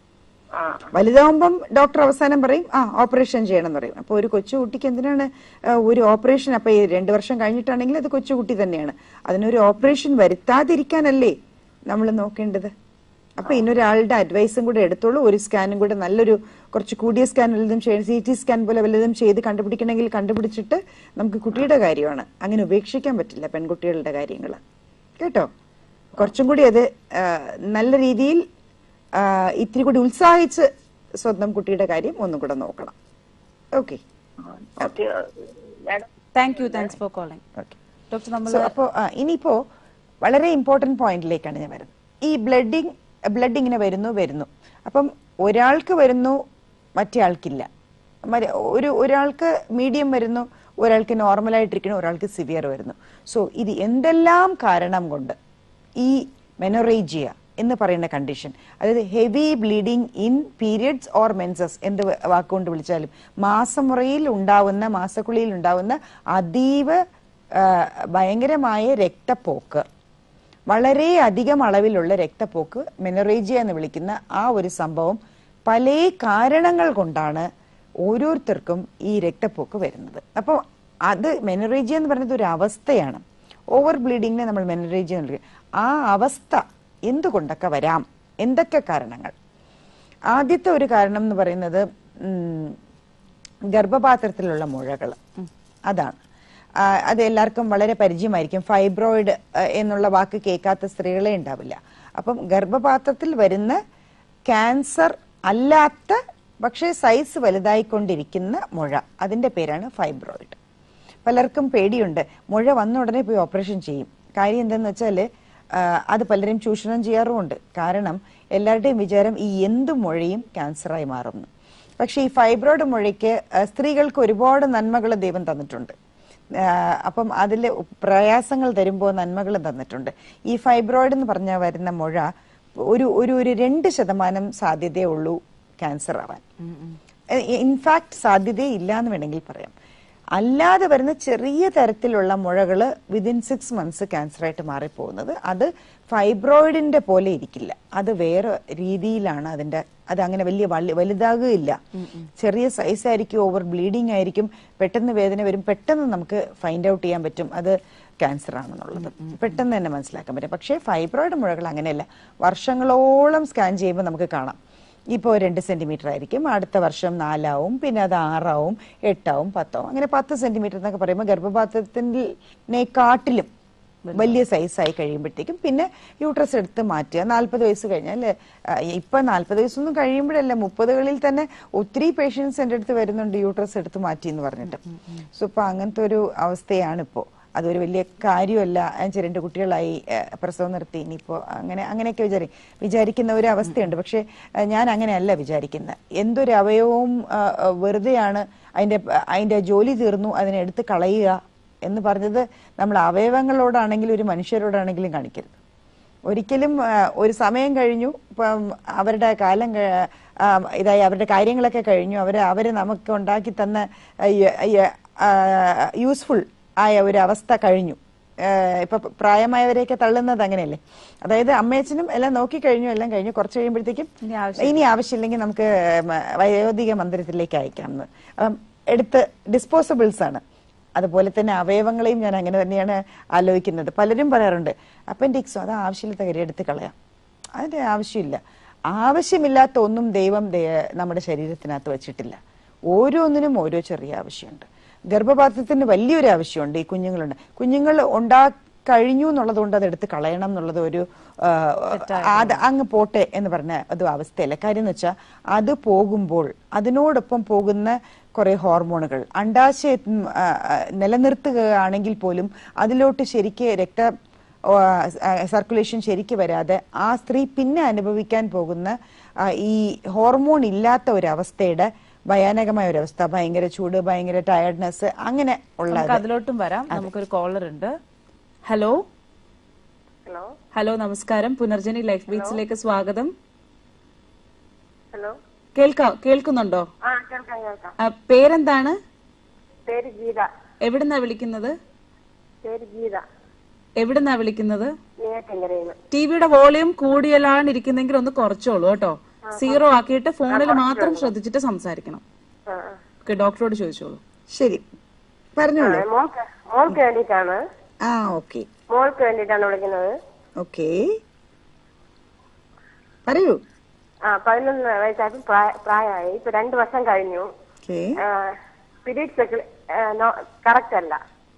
ആ വലുതാവുമ്പം ഡോക്ടർ അവസാനം പറയും ആ ഓപ്പറേഷൻ ചെയ്യണം എന്ന് പറയും അപ്പൊ ഒരു കൊച്ചു കുട്ടിക്ക് എന്തിനാണ് ആ, ഒരു ഓപ്പറേഷൻ അപ്പൊ ഈ രണ്ടു വർഷം കഴിഞ്ഞിട്ടാണെങ്കിൽ അത് കൊച്ചുകുട്ടി തന്നെയാണ് അതിനൊരു ഓപ്പറേഷൻ വരുത്താതിരിക്കാനല്ലേ നമ്മൾ നോക്കേണ്ടത് അപ്പൊ ഇന്നൊരാളുടെ അഡ്വൈസും കൂടെ എടുത്തോളൂ ഒരു സ്കാനും കൂടെ നല്ലൊരു കുറച്ച് കൂടിയ സ്കാൻ വല്ലതും ചെയ്ത് സി ടി സ്കാൻ പോലെ വല്ലതും ചെയ്ത് കണ്ടുപിടിക്കണമെങ്കിൽ കണ്ടുപിടിച്ചിട്ട് നമുക്ക് കുട്ടിയുടെ കാര്യമാണ് അങ്ങനെ ഉപേക്ഷിക്കാൻ പറ്റില്ല പെൺകുട്ടികളുടെ കാര്യങ്ങൾ കേട്ടോ കുറച്ചും കൂടി അത് ആ, നല്ല രീതിയിൽ ആ, ഇത്തിരി കൂടി ഉത്സാഹിച്ച് സ്വന്തം കുട്ടിയുടെ കാര്യം ഒന്നും കൂടെ നോക്കണം okay okay madam thank you thanks for calling okay doctor നമ്മൾ സോ അപ്പോ ആ, ഇനിയിപ്പോ വളരെ ഇമ്പോർട്ടന്റ് പോയിന്റിലേക്കാണ് ഞാൻ വരുന്നത് ഈ ബ്ലഡിങ് ബ്ലഡ് ഇങ്ങനെ വരുന്നു വരുന്നു അപ്പം ഒരാൾക്ക് വരുന്നു മറ്റേ ആൾക്കില്ല മര- ഒരു ഒരാൾക്ക് മീഡിയം വരുന്നു ഒരാൾക്ക് നോർമൽ ആയിട്ടിരിക്കുന്നു ഒരാൾക്ക് സിവിയർ വരുന്നു സോ ഇത് എന്തെല്ലാം കാരണം കൊണ്ട് ഈ മെനോറേജിയ എന്ന് പറയുന്ന കണ്ടീഷൻ അതായത് heavy bleeding in periods or menses എന്ത് വ- വാക്കുകൊണ്ട് വിളിച്ചാലും മാസമുറയിൽ ഉണ്ടാവുന്ന മാസക്കുളിയിൽ ഉണ്ടാവുന്ന അതീവ ആ, ഭയങ്കരമായ രക്തപ്പോക്ക് വളരെ അധികം അളവിലുള്ള രക്തപ്പോക്ക് മെനറേജിയ എന്ന് വിളിക്കുന്ന ആ ഒരു സംഭവം പല കാരണങ്ങൾ കൊണ്ടാണ് ഓരോരുത്തർക്കും ഈ രക്തപ്പോക്ക് വരുന്നത് അപ്പോൾ അത് മെനറേജിയ എന്ന് പറയുന്നത് ഒരു അവസ്ഥയാണ് ഓവർ ബ്ലീഡിങ്ങിനെ നമ്മൾ മെനറേജിയ എന്ന് വിളിക്കും ആ അവസ്ഥ എന്തുകൊണ്ടൊക്കെ വരാം എന്തൊക്കെ കാരണങ്ങൾ ആദ്യത്തെ ഒരു കാരണം എന്ന് പറയുന്നത് ഉം, ഗർഭപാത്രത്തിലുള്ള മുഴകൾ അതാണ് ആ, അത് എല്ലാവർക്കും വളരെ പരിചയമായിരിക്കും ഫൈബ്രോയിഡ് ആ, എന്നുള്ള വാക്ക് കേൾക്കാത്ത സ്ത്രീകളെ ഉണ്ടാവില്ല അപ്പം ഗർഭപാത്രത്തിൽ വരുന്ന ക്യാൻസർ അല്ലാത്ത പക്ഷേ സൈസ് വലുതായിക്കൊണ്ടിരിക്കുന്ന മുഴ അതിന്റെ പേരാണ് ഫൈബ്രോയിഡ് പലർക്കും പേടിയുണ്ട് മുഴ വന്ന ഉടനെ പോയി ഓപ്പറേഷൻ ചെയ്യും കാര്യം എന്തെന്ന് വെച്ചാല് ആ, അത് പലരും ചൂഷണം ചെയ്യാറുമുണ്ട് കാരണം എല്ലാവരുടെയും വിചാരം ഈ എന്ത് മുഴയും ക്യാൻസറായി മാറുന്നു പക്ഷെ ഈ ഫൈബ്രോയിഡ് മുഴയ്ക്ക് ആ, സ്ത്രീകൾക്ക് ഒരുപാട് നന്മകൾ ദൈവം തന്നിട്ടുണ്ട് ആ, അപ്പം അതിൽ പ്രയാസങ്ങൾ തരുമ്പോൾ നന്മകൾ തന്നിട്ടുണ്ട് ഈ ഫൈബ്രോയിഡ് എന്ന് പറഞ്ഞാൽ വരുന്ന മുഴ ഒരു ഒരു ഒരു രണ്ട് ശതമാനം സാധ്യതയേ ഉള്ളൂ ക്യാൻസർ ആവാൻ ഇൻഫാക്ട് സാധ്യതയേ ഇല്ല എന്ന് വേണമെങ്കിൽ പറയാം അല്ലാതെ വരുന്ന ചെറിയ തരത്തിലുള്ള മുഴകള് വിതിൻ സിക്സ് മന്ത്സ് ക്യാൻസറായിട്ട് മാറിപ്പോകുന്നത് അത് ഫൈബ്രോയിഡിന്റെ പോലെ ഇരിക്കില്ല അത് വേറെ രീതിയിലാണ് അതിന്റെ അത് അങ്ങനെ വലിയ വലു- വലുതാകുകയില്ല ചെറിയ സൈസ് ആയിരിക്കും ഓവർ ബ്ലീഡിംഗ് ആയിരിക്കും പെട്ടെന്ന് വേദന വരും പെട്ടെന്ന് നമുക്ക് ഫൈൻഡ് ഔട്ട് ചെയ്യാൻ പറ്റും അത് ക്യാൻസർ ആണെന്നുള്ളത് പെട്ടെന്ന് തന്നെ മനസ്സിലാക്കാൻ പറ്റും പക്ഷേ ഫൈബ്രോയിഡ് മുഴകൾ അങ്ങനെയല്ല വർഷങ്ങളോളം സ്കാൻ ചെയ്യുമ്പോൾ നമുക്ക് കാണാം ഇപ്പോൾ രണ്ട് സെന്റിമീറ്റർ ആയിരിക്കും അടുത്ത വർഷം നാലാവും പിന്നെ അത് ആറാവും എട്ടാവും പത്താവും അങ്ങനെ പത്ത് സെന്റിമീറ്റർ എന്നൊക്കെ പറയുമ്പോൾ ഗർഭപാത്രത്തിനെക്കാട്ടിലും വലിയ സൈസായി കഴിയുമ്പോഴത്തേക്കും പിന്നെ യൂട്രസ് എടുത്ത് മാറ്റുക നാൽപ്പത് വയസ്സ് കഴിഞ്ഞാൽ ഇപ്പൊ നാൽപ്പത് വയസ്സൊന്നും കഴിയുമ്പോഴല്ല മുപ്പതുകളിൽ തന്നെ ഒത്തിരി പേഷ്യൻസ് എൻ്റെ അടുത്ത് വരുന്നുണ്ട് യൂട്രസ് എടുത്ത് മാറ്റി എന്ന് പറഞ്ഞിട്ട് സോ ഇപ്പൊ അങ്ങനത്തെ ഒരു അവസ്ഥയാണ് ഇപ്പോൾ അതൊരു വലിയ കാര്യമല്ല എന്നുവെച്ചാൽ രണ്ട് കുട്ടികളായി ഏഹ്, പ്രസവം നിർത്തി ഇനിയിപ്പോ അങ്ങനെ അങ്ങനെയൊക്കെ വിചാരി വിചാരിക്കുന്ന ഒരു അവസ്ഥയുണ്ട് പക്ഷെ ഏഹ്, ഞാൻ അങ്ങനെയല്ല വിചാരിക്കുന്നത് എന്തൊരു അവയവവും ആഹ്, ആഹ്, വെറുതെയാണ് അതിന്റെ അതിന്റെ ജോലി തീർന്നു അതിനെ എടുത്ത് കളയുക എന്ന് പറഞ്ഞത് നമ്മൾ അവയവങ്ങളോടാണെങ്കിലും ഒരു മനുഷ്യരോടാണെങ്കിലും കാണിക്കരുത് ഒരിക്കലും ആ, ഒരു സമയം കഴിഞ്ഞു ഇപ്പം അവരുടെ കാലം ക- ആ, ഇതായി അവരുടെ കാര്യങ്ങളൊക്കെ കഴിഞ്ഞു അവര് അവര് നമുക്ക് ഉണ്ടാക്കി തന്ന യൂസ്ഫുൾ ആയ ഒരു അവസ്ഥ കഴിഞ്ഞു ആ, ഇപ്പൊ പ്രായമായവരെയൊക്കെ തള്ളുന്നത് അങ്ങനെയല്ലേ അതായത് അമ്മയച്ചനും എല്ലാം നോക്കി കഴിഞ്ഞു എല്ലാം കഴിഞ്ഞു കുറച്ച് കഴിയുമ്പോഴത്തേക്കും ഇനി ആവശ്യം ഇനി ആവശ്യമില്ലെങ്കിൽ നമുക്ക് മ- വയോധിക മന്ദിരത്തിലേക്ക് അയക്കാം എന്ന് അപ്പം എടുത്ത് ഡിസ്പോസിബിൾസ് ആണ് അതുപോലെ തന്നെ അവയവങ്ങളെയും ഞാൻ അങ്ങനെ തന്നെയാണ് ആലോചിക്കുന്നത് പലരും പറയാറുണ്ട് അപ്പൻഡിക്സോ അത് ആവശ്യമില്ലാത്ത കാര്യം എടുത്ത് കളയാം അതിന്റെ ആവശ്യമില്ല ആവശ്യമില്ലാത്ത ഒന്നും ദൈവം ദേ- നമ്മുടെ ശരീരത്തിനകത്ത് വെച്ചിട്ടില്ല ഓരോന്നിനും ഓരോ ചെറിയ ആവശ്യമുണ്ട് ഗർഭപാത്രത്തിന് വലിയൊരു ആവശ്യമുണ്ട് ഈ കുഞ്ഞുങ്ങളുണ്ട് കുഞ്ഞുങ്ങൾ ഉണ്ടാ കഴിഞ്ഞു എന്നുള്ളത് കൊണ്ട് അത് എടുത്ത് കളയണം എന്നുള്ളത് ഒരു ആ, അത് അങ്ങ് പോട്ടെ എന്ന് പറഞ്ഞ അത് അവസ്ഥയല്ല കാര്യം എന്ന് വെച്ചാൽ അത് പോകുമ്പോൾ അതിനോടൊപ്പം പോകുന്ന കുറെ ഹോർമോണുകൾ അണ്ടാശയം ആ, ആ, നിലനിർത്തുകയാണെങ്കിൽ പോലും അതിലോട്ട് ശരിക്ക് രക്ത സർക്കുലേഷൻ ശരിക്ക് വരാതെ ആ സ്ത്രീ പിന്നെ അനുഭവിക്കാൻ പോകുന്ന ആ, ഈ ഹോർമോൺ ഇല്ലാത്ത ഒരു അവസ്ഥയുടെ ഭയാനകമായ ഒരു അവസ്ഥ ഭയങ്കര ചൂട് ഭയങ്കര ടയർഡ്നെസ് അങ്ങനെ നമുക്ക് ഉള്ളത് അതിലോട്ടും വരാം നമുക്കൊരു കോളർ ഉണ്ട് ഹലോ ഹലോ ഹലോ നമസ്കാരം പുനർജനി ലൈഫ് ബീറ്റ്സിലേക്ക് സ്വാഗതം ഹലോ കേൾക്കാം കേൾക്കുന്നുണ്ടോ ആ കേൾക്കാം കേൾക്കാം ആ, പേരെന്താണ് പേര് ഗീത എവിടുന്നാ വിളിക്കുന്നത് പേര് ഗീത എവിടുന്നാ വിളിക്കുന്നത് നേറ്റങ്കരയിൽ ടിവിയുടെ വോളിയം കൂടിയലാണ് ഇരിക്കുന്നെങ്കിൽ ഒന്ന് കുറച്ചോളൂ കേട്ടോ സീറോ ആക്കിയിട്ട് ഫോണിൽ മാത്രം ശ്രദ്ധിച്ചിട്ട് സംസാരിക്കണം ആ ഓക്കെ ഡോക്ടറോട് ചോദിച്ചോളൂ ശരി പറഞ്ഞോളൂ ആ, മോൾക്ക് മോൾക്ക് വേണ്ടിയിട്ടാണ് ആ ഓക്കെ മോൾക്ക് വേണ്ടിയിട്ടാണ് വിളിക്കുന്നത് ഓക്കെ പറയൂ ആ പതിനൊന്ന് വയസ്സായപ്പോൾ പ്രായ- പ്രായമായി ഇപ്പൊ രണ്ടു വർഷം കഴിഞ്ഞു ഓക്കെ പീരീഡ്സ് ഒക്കെ കറക്റ്റ് അല്ല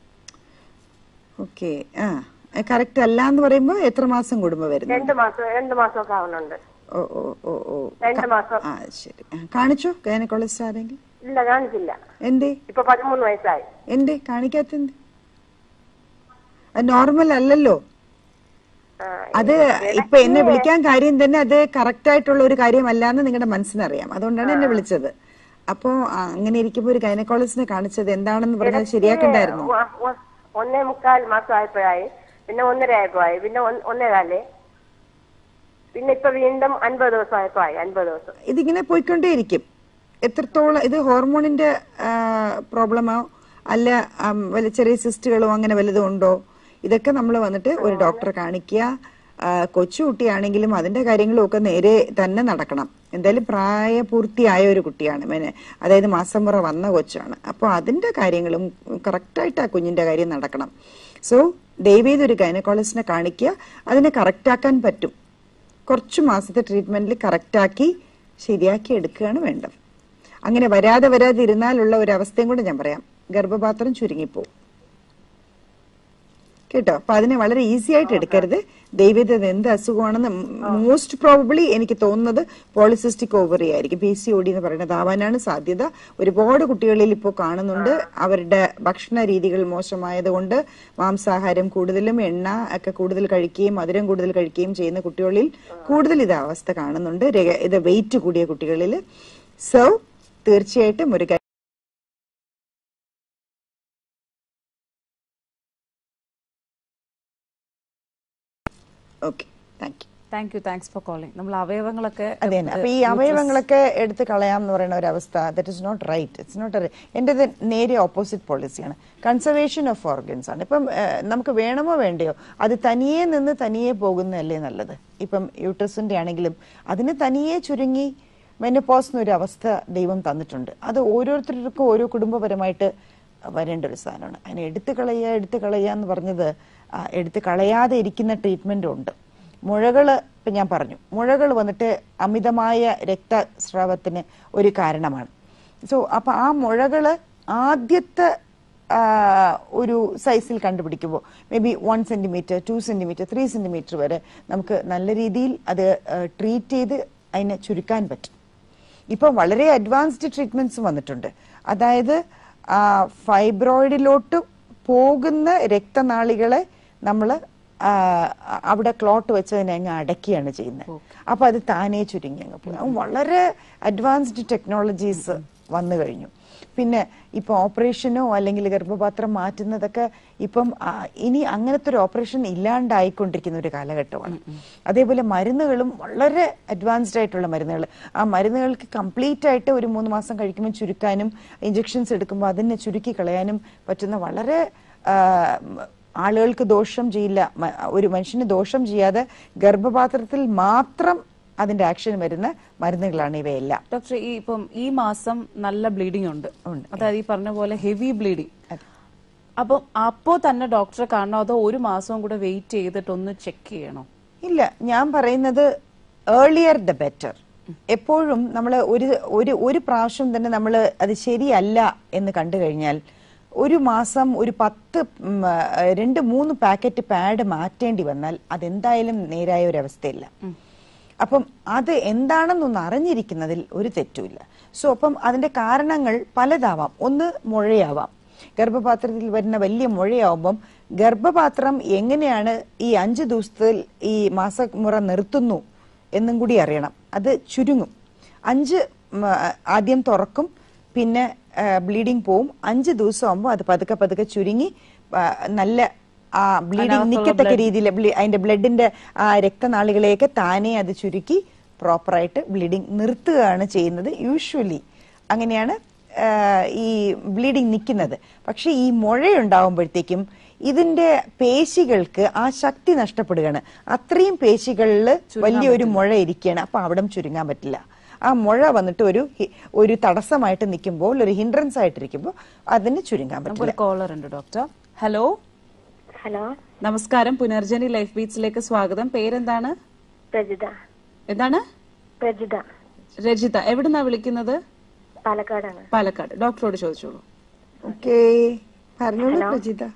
ഓക്കെ ആ കറക്റ്റ് അല്ല എന്ന് പറയുമ്പോ എത്ര മാസം കൂടുമ്പോ വരുന്നു രണ്ട് മാസം രണ്ട് മാസമൊക്കെ ആവുന്നുണ്ട് ഓ ഓ ഓ ഓ രണ്ട് മാസം ആ ശരി ആ, കാണിച്ചോ ഗൈനക്കോളജിസ്റ്റ് ആരെങ്കിലും ഇല്ല കാണിച്ചില്ല എന്തേ ഇപ്പൊ പതിമൂന്ന് വയസ്സായി എന്തേ കാണിക്കാത്തെന്ത് അത് നോർമൽ അല്ലല്ലോ ആ, അത് ഇപ്പൊ എന്നെ വിളിക്കാൻ കാര്യം തന്നെ അത് കറക്റ്റ് ആയിട്ടുള്ള ഒരു കാര്യമല്ല എന്ന് നിങ്ങളുടെ മനസ്സിനറിയാം അതുകൊണ്ടാണ് എന്നെ വിളിച്ചത് അപ്പോ ആ, അങ്ങനെ ഇരിക്കുമ്പോ ഒരു ഗൈനക്കോളജിസ്റ്റിനെ കാണിച്ചത് എന്താണെന്ന് പറഞ്ഞാൽ ശരിയാക്കണ്ടായിരുന്നു ഒ- ഒ- ഒന്നേ മുക്കാൽ മാസം ആയപ്പോഴായി പിന്നെ ഒന്നര ആയപ്പോഴായി പിന്നെ ഒന്ന്- ഒന്നേ കാലേ പിന്നെ ഇപ്പൊ വീണ്ടും അൻപത് ദിവസം ആയപ്പോഴായി അൻപത് ദിവസം ഇതിങ്ങനെ പോയിക്കൊണ്ടേയിരിക്കും എത്രത്തോളം ഇത് ഹോർമോണിന്റെ പ്രോബ്ലമോ അല്ല ആം, വല്ല ചെറിയ സിസ്റ്റുകളോ അങ്ങനെ വല്ലതും ഉണ്ടോ ഇതൊക്കെ നമ്മൾ വന്നിട്ട് ഒരു ഡോക്ടറെ കാണിക്കുക ആ, കൊച്ചുകുട്ടിയാണെങ്കിലും അതിന്റെ കാര്യങ്ങളും ഒക്കെ നേരെ തന്നെ നടക്കണം എന്തായാലും പ്രായപൂർത്തിയായ ഒരു കുട്ടിയാണ് മെനെ അതായത് മാസം മുറ വന്ന കൊച്ചാണ് അപ്പോൾ അതിന്റെ കാര്യങ്ങളും കറക്റ്റായിട്ട് ആ കുഞ്ഞിന്റെ കാര്യം നടക്കണം സോ ദയവേത് ഒരു ഗൈനക്കോളജിസ്റ്റിനെ കാണിക്കുക അതിനെ കറക്റ്റാക്കാൻ പറ്റും കുറച്ച് മാസത്തെ ട്രീറ്റ്മെന്റിൽ കറക്റ്റാക്കി ശരിയാക്കി എടുക്കുകയാണ് വേണ്ടത് അങ്ങനെ വരാതെ വരാതെ ഇരുന്നാലുള്ള ഒരു അവസ്ഥയും കൂടെ ഞാൻ പറയാം ഗർഭപാത്രം ചുരുങ്ങിപ്പോവും കേട്ടോ അപ്പൊ അതിനെ വളരെ ഈസി ആയിട്ട് എടുക്കരുത് ദൈവത്തെ ഇത് എന്ത് അസുഖമാണെന്ന് മോസ്റ്റ് പ്രോബബ്ലി എനിക്ക് തോന്നുന്നത് പോളിസിസ്റ്റിക് ഓവറി ആയിരിക്കും പി സി ഒ ഡി എന്ന് പറയുന്നത് ആവാനാണ് സാധ്യത ഒരുപാട് കുട്ടികളിൽ ഇപ്പോൾ കാണുന്നുണ്ട് അവരുടെ ഭക്ഷണ രീതികൾ മോശമായതുകൊണ്ട് മാംസാഹാരം കൂടുതലും എണ്ണ ഒക്കെ കൂടുതൽ കഴിക്കുകയും മധുരം കൂടുതൽ കഴിക്കുകയും ചെയ്യുന്ന കുട്ടികളിൽ കൂടുതൽ ഇത് അവസ്ഥ കാണുന്നുണ്ട് രക- ഇത് വെയിറ്റ് കൂടിയ കുട്ടികളിൽ സോ തീർച്ചയായിട്ടും ഒരു കാര്യം okay thank you thank you thanks for calling നമ്മൾ അവയവങ്ങളൊക്കെ അതെ തന്നെ അപ്പൊ ഈ അവയവങ്ങളൊക്കെ എടുത്ത് കളയാം എന്ന് പറയുന്ന ഒരു അവസ്ഥ that is not right it's not എൻ്റെത് നേരെ ഓപ്പോസിറ്റ് പോളിസിയാണ് കൺസർവേഷൻ ഓഫ് ഓർഗൻസ് ആണ് ഇപ്പം ഏഹ്, നമുക്ക് വേണമോ വേണ്ടയോ അത് തനിയെ നിന്ന് തനിയെ പോകുന്നതല്ലേ നല്ലത് ഇപ്പം യൂട്രസിന്റെ ആണെങ്കിലും അതിന് തനിയെ ചുരുങ്ങി മെനപ്പോസ് എന്നൊരു അവസ്ഥ ദൈവം തന്നിട്ടുണ്ട് അത് ഓരോരുത്തർക്കും ഓരോ കുടുംബപരമായിട്ട് വരേണ്ട ഒരു സാധനമാണ് അതിനെ എടുത്തു കളയുക എടുത്തു കളയുക എന്ന് പറഞ്ഞത് ആ, എടുത്ത് കളയാതെ ഇരിക്കുന്ന ട്രീറ്റ്മെന്റും ഉണ്ട് മുഴകള് ഇപ്പൊ ഞാൻ പറഞ്ഞു മുഴകൾ വന്നിട്ട് അമിതമായ രക്തസ്രാവത്തിന് ഒരു കാരണമാണ് സോ അപ്പൊ ആ മുഴകള് ആദ്യത്തെ ആ, ഒരു സൈസിൽ കണ്ടുപിടിക്കുമ്പോൾ maybe one centimetre two centimetre three centimetre വരെ നമുക്ക് നല്ല രീതിയിൽ അത് ട്രീറ്റ് ചെയ്ത് അതിനെ ചുരുക്കാൻ പറ്റും ഇപ്പൊ വളരെ അഡ്വാൻസ്ഡ് ട്രീറ്റ്മെന്റ്സ് വന്നിട്ടുണ്ട് അതായത് ആ, ഫൈബ്രോയിഡിലോട്ട് പോകുന്ന രക്തനാളികളെ നമ്മൾ അവിടെ ക്ലോട്ട് വെച്ചതിനെ അങ്ങ് അടയ്ക്കുകയാണ് ചെയ്യുന്നത് അപ്പൊ അത് താനേ ചുരുങ്ങി അങ്ങ് പോകും അത് വളരെ അഡ്വാൻസ്ഡ് ടെക്നോളജീസ് വന്നു കഴിഞ്ഞു പിന്നെ ഇപ്പൊ ഓപ്പറേഷനോ അല്ലെങ്കിൽ ഗർഭപാത്രം മാറ്റുന്നതൊക്കെ ഇപ്പം ആ, ഇനി അങ്ങനത്തെ ഒരു ഓപ്പറേഷൻ ഇല്ലാണ്ടായിക്കൊണ്ടിരിക്കുന്ന ഒരു കാലഘട്ടമാണ് അതേപോലെ മരുന്നുകളും വളരെ അഡ്വാൻസ്ഡ് ആയിട്ടുള്ള മരുന്നുകൾ ആ മരുന്നുകൾക്ക് കംപ്ലീറ്റ് ആയിട്ട് ഒരു മൂന്ന് മാസം കഴിക്കുമ്പോൾ ചുരുക്കാനും ഇഞ്ചെക്ഷൻസ് എടുക്കുമ്പോൾ അതിനെ ചുരുക്കി കളയാനും പറ്റുന്ന വളരെ ആ, ആളുകൾക്ക് ദോഷം ചെയ്യില്ല മ- ഒരു മനുഷ്യന് ദോഷം ചെയ്യാതെ ഗർഭപാത്രത്തിൽ മാത്രം അതിന്റെ ആക്ഷൻ വരുന്ന മരുന്നുകളാണ് ഇവയെല്ലാം ഡോക്ടർ ഈ ഇപ്പം ഈ മാസം നല്ല ബ്ലീഡിംഗ് ഉണ്ട് അതായത് ഈ പറഞ്ഞ പോലെ ഹെവി ബ്ലീഡിംഗ് അപ്പം അപ്പോ തന്നെ ഡോക്ടറെ കാണണോ അതോ ഒരു മാസവും കൂടെ വെയിറ്റ് ചെയ്തിട്ട് ഒന്ന് ചെക്ക് ചെയ്യണോ ഇല്ല ഞാൻ പറയുന്നത് ഏർലിയർ ദ ബെറ്റർ എപ്പോഴും നമ്മൾ ഒരു ഒരു ഒരു പ്രാവശ്യം തന്നെ നമ്മൾ അത് ശരിയല്ല എന്ന് കണ്ടു കഴിഞ്ഞാൽ ഒരു മാസം ഒരു പത്ത് ഉം, ആ, രണ്ട് മൂന്ന് പാക്കറ്റ് പാഡ് മാറ്റേണ്ടി വന്നാൽ അതെന്തായാലും നേരായ ഒരു അവസ്ഥയില്ല അപ്പം അത് എന്താണെന്നൊന്ന് അറിഞ്ഞിരിക്കുന്നതിൽ ഒരു തെറ്റുമില്ല സോ അപ്പം അതിന്റെ കാരണങ്ങൾ പലതാവാം ഒന്ന് മുഴയാവാം ഗർഭപാത്രത്തിൽ വരുന്ന വലിയ മുഴയാവുമ്പം ഗർഭപാത്രം എങ്ങനെയാണ് ഈ അഞ്ച് ദിവസത്തിൽ ഈ മാസമുറ നിർത്തുന്നു എന്നും കൂടി അറിയണം അത് ചുരുങ്ങും അഞ്ച് ഉം, ആദ്യം തുറക്കും പിന്നെ ബ്ലീഡിങ് പോവും അഞ്ച് ദിവസം ആകുമ്പോൾ അത് പതുക്കെ പതുക്കെ ചുരുങ്ങി ആ, നല്ല ആ ബ്ലീഡിങ് നിൽക്കത്തക്ക രീതിയിൽ അതിന്റെ ബ്ലഡിന്റെ ആ രക്തനാളികളെയൊക്കെ താനെ അത് ചുരുക്കി പ്രോപ്പറായിട്ട് ബ്ലീഡിങ് നിർത്തുകയാണ് ചെയ്യുന്നത് യൂഷ്വലി അങ്ങനെയാണ് ആ, ഈ ബ്ലീഡിങ് നിൽക്കുന്നത് പക്ഷെ ഈ മുഴയുണ്ടാവുമ്പോഴത്തേക്കും ഇതിന്റെ പേശികൾക്ക് ആ ശക്തി നഷ്ടപ്പെടുകയാണ് അത്രയും പേശികളിൽ വലിയൊരു മുഴ ഇരിക്കുകയാണ് അപ്പൊ അവിടം ചുരുങ്ങാൻ പറ്റില്ല ആ മുഴ വന്നിട്ട് ഒരു ഹി- ഒരു തടസ്സമായിട്ട് നിൽക്കുമ്പോൾ ഒരു ഹിൻഡ്രൻസ് ആയിട്ടിരിക്കുമ്പോൾ അതിന് ചുരുങ്ങാൻ പറ്റില്ല നമുക്കൊരു കോളർ ഉണ്ട് ഡോക്ടർ ഹലോ ഹലോ നമസ്കാരം പുനർജനി ലൈഫ് ബീറ്റ്സിലേക്ക് സ്വാഗതം പേരെന്താണ് പ്രജിത എന്താണ് പ്രജിത രജിത എവിടുന്നാ വിളിക്കുന്നത് പാലക്കാടാണ് പാലക്കാട് ഡോക്ടറോട് ചോദിച്ചോളൂ ഓക്കെ പറഞ്ഞോളൂ പ്രജിത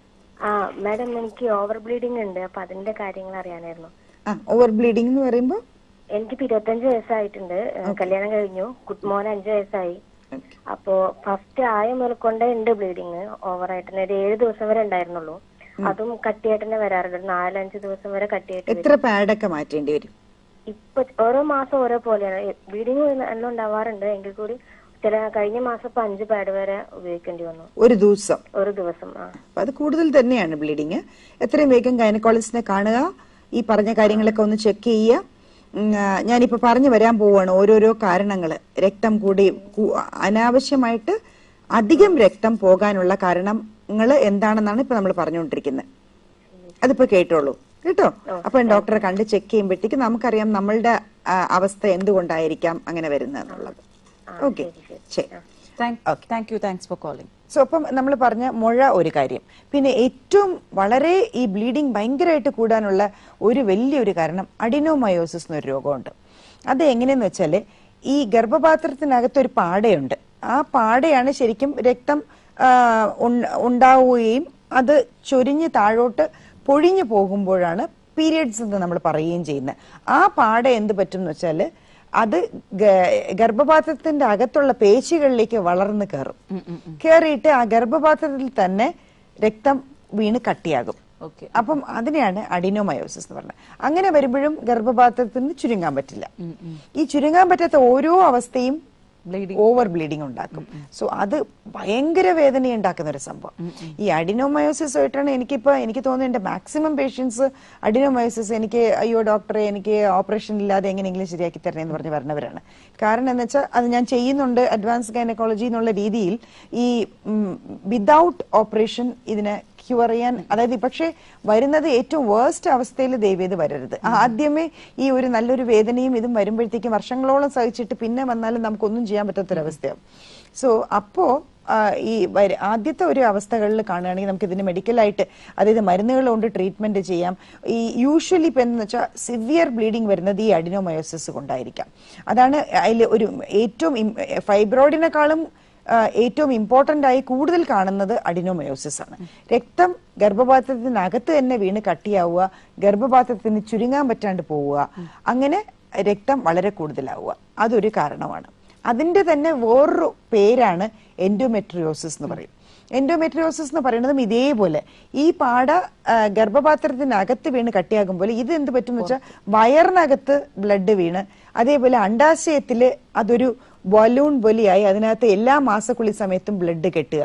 ആ മാഡം എനിക്ക് ഓവർ ബ്ലീഡിംഗ് ഉണ്ട് അപ്പൊ അതിന്റെ കാര്യങ്ങൾ അറിയാനായിരുന്നു ആ ഓവർ ബ്ലീഡിംഗ് എന്ന് പറയുമ്പോൾ എനിക്ക് ഇപ്പൊ ഇരുപത്തഞ്ച് വയസ്സായിട്ടുണ്ട് ഏഹ് കല്യാണം കഴിഞ്ഞു കുട്ടിമോൻ അഞ്ചു വയസ്സായി അപ്പോ ഫസ്റ്റ് ആയ മുതൽ കൊണ്ടേ ഉണ്ട് ബ്ലീഡിങ് ഓവറായിട്ട് ഒരു ഏഴ് ദിവസം വരെ ഉണ്ടായിരുന്നുള്ളൂ അതും കട്ടിയായിട്ട് തന്നെ വരാറുണ്ട് ഒരു നാലഞ്ച് ദിവസം വരെ കട്ടിയായിട്ട് വരും. എത്ര പാഡൊക്കെ മാറ്റേണ്ടി വരും ഇപ്പൊ ഓരോ മാസം ഓരോ പോലെയാണ് ബ്ലീഡിങ് എല്ലാം ഉണ്ടാവാറുണ്ട് എങ്കിൽ കൂടി ചില കഴിഞ്ഞ മാസം ഇപ്പൊ അഞ്ച് പാഡ് വരെ ഉപയോഗിക്കേണ്ടി വന്നു ഒരു ദിവസം ഒരു ദിവസം ആ അപ്പൊ അത് കൂടുതൽ തന്നെയാണ് ബ്ലീഡിങ് എത്രയും വേഗം ഗൈനക്കോളജിസ്റ്റിനെ കാണുക ഈ പറഞ്ഞ കാര്യങ്ങളൊക്കെ ഒന്ന് ചെക്ക് ചെയ്യുക ഉം, ആ, ഞാനിപ്പോ പറഞ്ഞു വരാൻ പോവാണ് ഓരോരോ കാരണങ്ങൾ രക്തം കൂടി കൂ- അനാവശ്യമായിട്ട് അധികം രക്തം പോകാനുള്ള കാരണങ്ങൾ എന്താണെന്നാണ് ഇപ്പൊ നമ്മൾ പറഞ്ഞുകൊണ്ടിരിക്കുന്നത് അതിപ്പോ കേട്ടോളൂ കേട്ടോ അപ്പൊ ഡോക്ടറെ കണ്ട് ചെക്ക് ചെയ്യുമ്പോഴത്തേക്ക് നമുക്കറിയാം നമ്മളുടെ ആ, അവസ്ഥ എന്തുകൊണ്ടായിരിക്കാം അങ്ങനെ വരുന്നതെന്നുള്ളത് ഓക്കെ ശരി thank you thanks for calling so അപ്പം നമ്മൾ പറഞ്ഞ മുഴ ഒരു കാര്യം പിന്നെ ഏറ്റവും വളരെ ഈ ബ്ലീഡിങ് ഭയങ്കരമായിട്ട് കൂടാനുള്ള ഒരു വലിയൊരു കാരണം അഡിനോമയോസിസ് എന്നൊരു രോഗമുണ്ട് അത് എങ്ങനെയെന്ന് വെച്ചാൽ ഈ ഗർഭപാത്രത്തിനകത്ത് ഒരു പാടയുണ്ട് ആ പാടയാണ് ശരിക്കും രക്തം ആ, ഉൺ- ഉണ്ടാവുകയും അത് ചൊരിഞ്ഞ് താഴോട്ട് പൊഴിഞ്ഞു പോകുമ്പോഴാണ് പീരിയഡ്സ് എന്ന് നമ്മൾ പറയുകയും ചെയ്യുന്നത് ആ പാട എന്ത് പറ്റും എന്ന് വെച്ചാൽ അത് ഗ- ഗർഭപാത്രത്തിന്റെ അകത്തുള്ള പേശികളിലേക്ക് വളർന്ന് കയറും കയറിയിട്ട് ആ ഗർഭപാത്രത്തിൽ തന്നെ രക്തം വീണ് കട്ടിയാകും ഓക്കെ അപ്പം അതിനെയാണ് അഡിനോമയോസിസ് എന്ന് പറയുന്നത് അങ്ങനെ വരുമ്പോഴും ഗർഭപാത്രത്തിന് ചുരുങ്ങാൻ പറ്റില്ല ഈ ചുരുങ്ങാൻ പറ്റാത്ത ഓരോ അവസ്ഥയും ബ്ലീഡിങ് ഓവർ ബ്ലീഡിംഗ് ഉണ്ടാക്കും സോ അത് ഭയങ്കര വേദന ഉണ്ടാക്കുന്ന ഒരു സംഭവം ഈ അഡിനോമയോസിസ് ആയിട്ടാണ് എനിക്കിപ്പോ എനിക്ക് തോന്നുന്നത് എന്റെ മാക്സിമം പേഷ്യൻസ് അഡിനോമയോസിസ് എനിക്ക് അയ്യോ ഡോക്ടറെ എനിക്ക് ഓപ്പറേഷൻ ഇല്ലാതെ എങ്ങനെയെങ്കിലും ശരിയാക്കി തരണേ എന്ന് പറഞ്ഞ് വരണവരാണ് കാരണം എന്ന് വെച്ചാൽ അത് ഞാൻ ചെയ്യുന്നുണ്ട് അഡ്വാൻസ് ഗൈനക്കോളജി എന്നുള്ള രീതിയിൽ ഈ വിതൗട്ട് ഓപ്പറേഷൻ ഇതിനെ ക്യൂർ ചെയ്യാൻ അതായത് പക്ഷേ വരുന്നത് ഏറ്റവും വേഴ്സ്റ്റ് അവസ്ഥയിൽ ദൈവം വരരുത് ആദ്യമേ ഈ ഒരു നല്ലൊരു വേദനയും ഇതും വരുമ്പോഴത്തേക്കും വർഷങ്ങളോളം സഹിച്ചിട്ട് പിന്നെ വന്നാലും നമുക്കൊന്നും ചെയ്യാൻ പറ്റാത്തൊരവസ്ഥയാവും സോ അപ്പോ ആ, ഈ വര- ആദ്യത്തെ ഒരു അവസ്ഥകളിൽ കാണുകയാണെങ്കിൽ നമുക്ക് ഇതിന് മെഡിക്കലായിട്ട് അതായത് മരുന്നുകൾ കൊണ്ട് ട്രീറ്റ്മെന്റ് ചെയ്യാം ഈ യൂഷ്വലി ഇപ്പൊ എന്ന് വെച്ചാൽ സിവിയർ ബ്ലീഡിങ് വരുന്നത് ഈ അഡിനോമയോസിസ് കൊണ്ടായിരിക്കാം അതാണ് അതിൽ ഒരു ഏറ്റവും ഫൈബ്രോയിഡിനെക്കാളും ആ, ഏറ്റവും ഇമ്പോർട്ടന്റ് ആയി കൂടുതൽ കാണുന്നത് അഡിനോമയോസിസ് ആണ് രക്തം ഗർഭപാത്രത്തിനകത്ത് തന്നെ വീണ് കട്ടിയാവുക ഗർഭപാത്രത്തിന് ചുരുങ്ങാൻ പറ്റാണ്ട് പോവുക അങ്ങനെ രക്തം വളരെ കൂടുതലാവുക അതൊരു കാരണമാണ് അതിന്റെ തന്നെ വേറൊരു പേരാണ് എൻഡോമെട്രിയോസിസ് എന്ന് പറയും എൻഡോമെട്രിയോസിസ് എന്ന് പറയുന്നതും ഇതേപോലെ ഈ പാട ആ, ഗർഭപാത്രത്തിനകത്ത് വീണ് കട്ടിയാകുമ്പോൾ ഇത് എന്ത് പറ്റും എന്ന് വെച്ചാൽ വയറിനകത്ത് ബ്ലഡ് വീണ് അതേപോലെ അണ്ടാശയത്തില് അതൊരു ബലൂൺ പോലെയായി അതിനകത്ത് എല്ലാ മാസക്കുളി സമയത്തും ബ്ലഡ് കെട്ടുക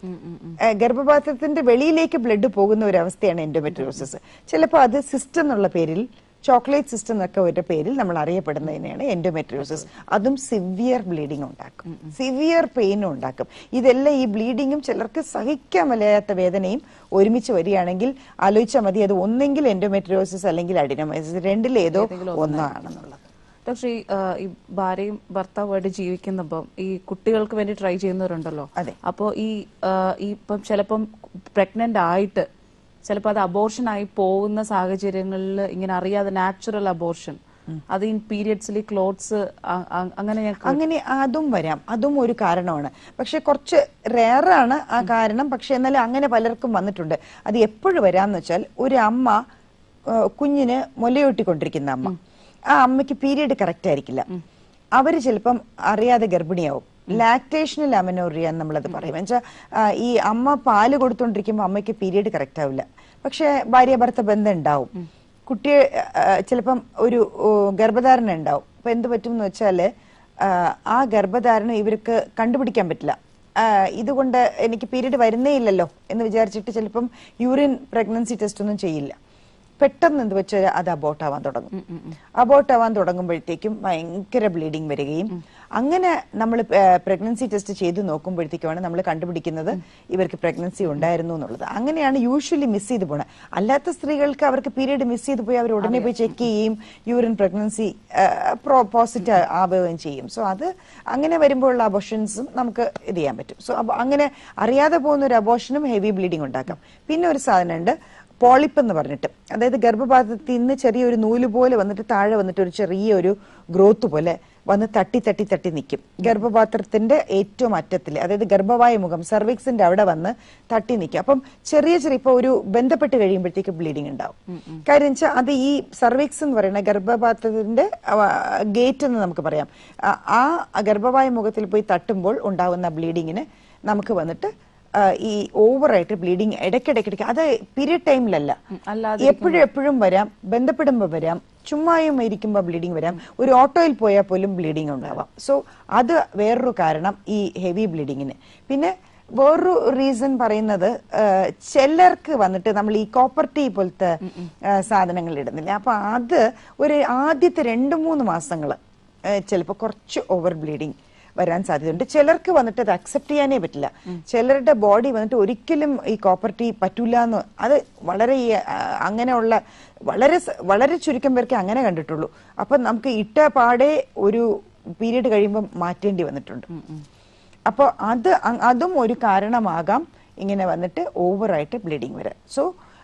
ഏഹ് ഗർഭപാത്രത്തിന്റെ വെളിയിലേക്ക് ബ്ലഡ് പോകുന്ന ഒരു അവസ്ഥയാണ് എൻഡോമെട്രിയോസിസ് ചിലപ്പോൾ അത് സിസ്റ്റം എന്നുള്ള പേരിൽ ചോക്ലേറ്റ് സിസ്റ്റം എന്നൊക്കെ ഒരു പേരിൽ നമ്മൾ അറിയപ്പെടുന്നതിനെയാണ് എൻഡോമെട്രിയോസിസ് അതും സിവിയർ ബ്ലീഡിംഗ് ഉണ്ടാക്കും സിവിയർ പെയിനും ഉണ്ടാക്കും ഇതെല്ലാം ഈ ബ്ലീഡിങ്ങും ചിലർക്ക് സഹിക്കാൻ വലയാത്ത വേദനയും ഒരുമിച്ച് വരികയാണെങ്കിൽ ആലോചിച്ചാൽ മതി അത് ഒന്നെങ്കിൽ എൻഡോമെട്രിയോസിസ് അല്ലെങ്കിൽ അഡിനോമയോസിസ് രണ്ടിലേതോ ഒന്നാണെന്നുള്ളത് ഡോക്ടർ ഈ ആ, ഈ ഭാര്യയും ഭർത്താവുമായിട്ട് ജീവിക്കുമ്പം ഈ കുട്ടികൾക്ക് വേണ്ടി ട്രൈ ചെയ്യുന്നവരുണ്ടല്ലോ അതെ. അപ്പോ ഈ ആ, ഈ ഇപ്പം ചിലപ്പം പ്രഗ്നന്റ് ആയിട്ട് ചിലപ്പോൾ അത് അബോർഷൻ ആയി പോകുന്ന സാഹചര്യങ്ങളിൽ ഇങ്ങനെ അറിയാതെ നാച്ചുറൽ അബോർഷൻ അത് ഈ പീരിയഡ്സിൽ ക്ലോത്ത്സ് അങ്ങനെ ഞാൻ കേട്ടു. അങ്ങനെ അതും വരാം അതും ഒരു കാരണമാണ് പക്ഷെ കുറച്ച് റേറാണ് ആ കാരണം പക്ഷെ എന്നാലും അങ്ങനെ പലർക്കും വന്നിട്ടുണ്ട് അത് എപ്പോഴും വരാന്ന് വെച്ചാൽ ഒരു അമ്മ ആ, കുഞ്ഞിന് മുലയൂട്ടിക്കൊണ്ടിരിക്കുന്ന അമ്മ ആ അമ്മയ്ക്ക് പീരീഡ് കറക്റ്റ് ആയിരിക്കില്ല അവര് ചിലപ്പം അറിയാതെ ഗർഭിണിയാവും ലാക്ടേഷണൽ അമനോറിയ നമ്മളത് പറയും എന്നുവെച്ചാൽ ഈ അമ്മ പാല് കൊടുത്തോണ്ടിരിക്കുമ്പോൾ അമ്മയ്ക്ക് പീരീഡ് കറക്റ്റ് ആവില്ല പക്ഷെ ഭാര്യ ഭർത്ത ബന്ധം ഉണ്ടാവും കുട്ടിയെ ആ, ചിലപ്പം ഒരു ഓ, ഗർഭധാരണ ഉണ്ടാവും അപ്പൊ എന്ത് പറ്റും എന്ന് വെച്ചാല് ആ, ആ ഗർഭധാരണം ഇവർക്ക് കണ്ടുപിടിക്കാൻ പറ്റില്ല ആ, ഇതുകൊണ്ട് എനിക്ക് പീരീഡ് വരുന്നേ ഇല്ലല്ലോ എന്ന് വിചാരിച്ചിട്ട് ചിലപ്പം യൂറിൻ പ്രഗ്നൻസി ടെസ്റ്റ് ഒന്നും ചെയ്യില്ല പെട്ടെന്ന് എന്ത് വെച്ചാൽ അത് അബോട്ട് ആവാൻ തുടങ്ങും അബോട്ട് ആവാൻ തുടങ്ങുമ്പോഴത്തേക്കും ഭയങ്കര ബ്ലീഡിങ് വരികയും അങ്ങനെ നമ്മൾ പ്രഗ്നൻസി ടെസ്റ്റ് ചെയ്ത് നോക്കുമ്പോഴത്തേക്കുമാണ് നമ്മൾ കണ്ടുപിടിക്കുന്നത് ഇവർക്ക് പ്രഗ്നൻസി ഉണ്ടായിരുന്നു എന്നുള്ളത് അങ്ങനെയാണ് യൂഷ്വലി മിസ് ചെയ്ത് പോണത് അല്ലാത്ത സ്ത്രീകൾക്ക് അവർക്ക് പീരീഡ് മിസ് ചെയ്ത് പോയി അവർ ഉടനെ പോയി ചെക്ക് ചെയ്യും യൂറിൻ പ്രഗ്നൻസി പോസിറ്റീവ് ആവുകയും ചെയ്യും സോ അത് അങ്ങനെ വരുമ്പോഴുള്ള അബോഷൻസും നമുക്ക് ഇത് ചെയ്യാൻ പറ്റും സോ അങ്ങനെ അറിയാതെ പോകുന്ന ഒരു അബോഷനും ഹെവി ബ്ലീഡിംഗ് ഉണ്ടാക്കാം പിന്നെ ഒരു സാധനമുണ്ട് പോളിപ്പ് എന്ന് പറഞ്ഞിട്ട് അതായത് ഗർഭപാത്രത്തിൽ നിന്ന് ചെറിയൊരു നൂല് പോലെ വന്നിട്ട് താഴെ വന്നിട്ട് ഒരു ചെറിയൊരു ഗ്രോത്ത് പോലെ വന്ന് തട്ടി തട്ടി തട്ടി നിൽക്കും ഗർഭപാത്രത്തിന്റെ ഏറ്റവും അറ്റത്തിൽ അതായത് ഗർഭവായ മുഖം സർവിക്സിന്റെ അവിടെ വന്ന് തട്ടി നിൽക്കും അപ്പം ചെറിയ ചെറിയ ഇപ്പൊ ഒരു ബന്ധപ്പെട്ട് കഴിയുമ്പോഴത്തേക്ക് ബ്ലീഡിംഗ് ഉണ്ടാവും കാര്യം വെച്ചാൽ അത് ഈ സർവിക്സ് എന്ന് പറയുന്ന ഗർഭപാത്രത്തിന്റെ ഗേറ്റ് എന്ന് നമുക്ക് പറയാം ആ- ആ ഗർഭവായ മുഖത്തിൽ പോയി തട്ടുമ്പോൾ ഉണ്ടാകുന്ന ബ്ലീഡിങ്ങിന് നമുക്ക് വന്നിട്ട് ആ, ഈ ഓവറായിട്ട് ബ്ലീഡിങ് ഇടയ്ക്കിടയ്ക്കിടയ്ക്ക് അത് പീരിയഡ് ടൈമിലല്ല അല്ലാതെ എപ്പോഴും എപ്പോഴും വരാം ബന്ധപ്പെടുമ്പോൾ വരാം ചുമ്മായും ഇരിക്കുമ്പോൾ ബ്ലീഡിങ് വരാം ഒരു ഓട്ടോയിൽ പോയാൽ പോലും ബ്ലീഡിങ് ഉണ്ടാവാം സോ അത് വേറൊരു കാരണം ഈ ഹെവി ബ്ലീഡിങ്ങിന് പിന്നെ വേറൊരു റീസൺ പറയുന്നത് ആ, ചിലർക്ക് വന്നിട്ട് നമ്മൾ ഈ കോപ്പർ ടീ പോലത്തെ ആ, സാധനങ്ങൾ ഇടുന്നില്ല അപ്പൊ അത് ഒരു ആദ്യത്തെ രണ്ട് മൂന്ന് മാസങ്ങൾ ചിലപ്പോൾ കുറച്ച് ഓവർ ബ്ലീഡിങ് വരാൻ സാധ്യതയുണ്ട് ചിലർക്ക് വന്നിട്ട് അത് അക്സെപ്റ്റ് ചെയ്യാനേ പറ്റില്ല ചിലരുടെ ബോഡി വന്നിട്ട് ഒരിക്കലും ഈ കോപ്പർ ടീ പറ്റൂല എന്ന് അത് വളരെ ഈ, ആ, അങ്ങനെയുള്ള വളരെ സ- വളരെ ചുരുക്കം പേർക്ക് അങ്ങനെ കണ്ടിട്ടുള്ളൂ അപ്പൊ നമുക്ക് ഇട്ട പാടെ ഒരു പീരീഡ് കഴിയുമ്പോൾ മാറ്റേണ്ടി വന്നിട്ടുണ്ട് അപ്പോൾ അത് അ- അതും ഒരു കാരണമാകാം ഇങ്ങനെ വന്നിട്ട് ഓവറായിട്ട് ബ്ലീഡിങ് വരാൻ സോ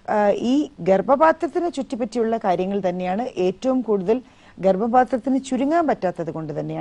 ഈ ഗർഭപാത്രത്തിനെ ചുറ്റിപ്പറ്റിയുള്ള കാര്യങ്ങൾ തന്നെയാണ് ഏറ്റവും കൂടുതൽ ഗർഭപാത്രത്തിന് ചുരുങ്ങാൻ പറ്റാത്തത് കൊണ്ട് തന്നെയാണ്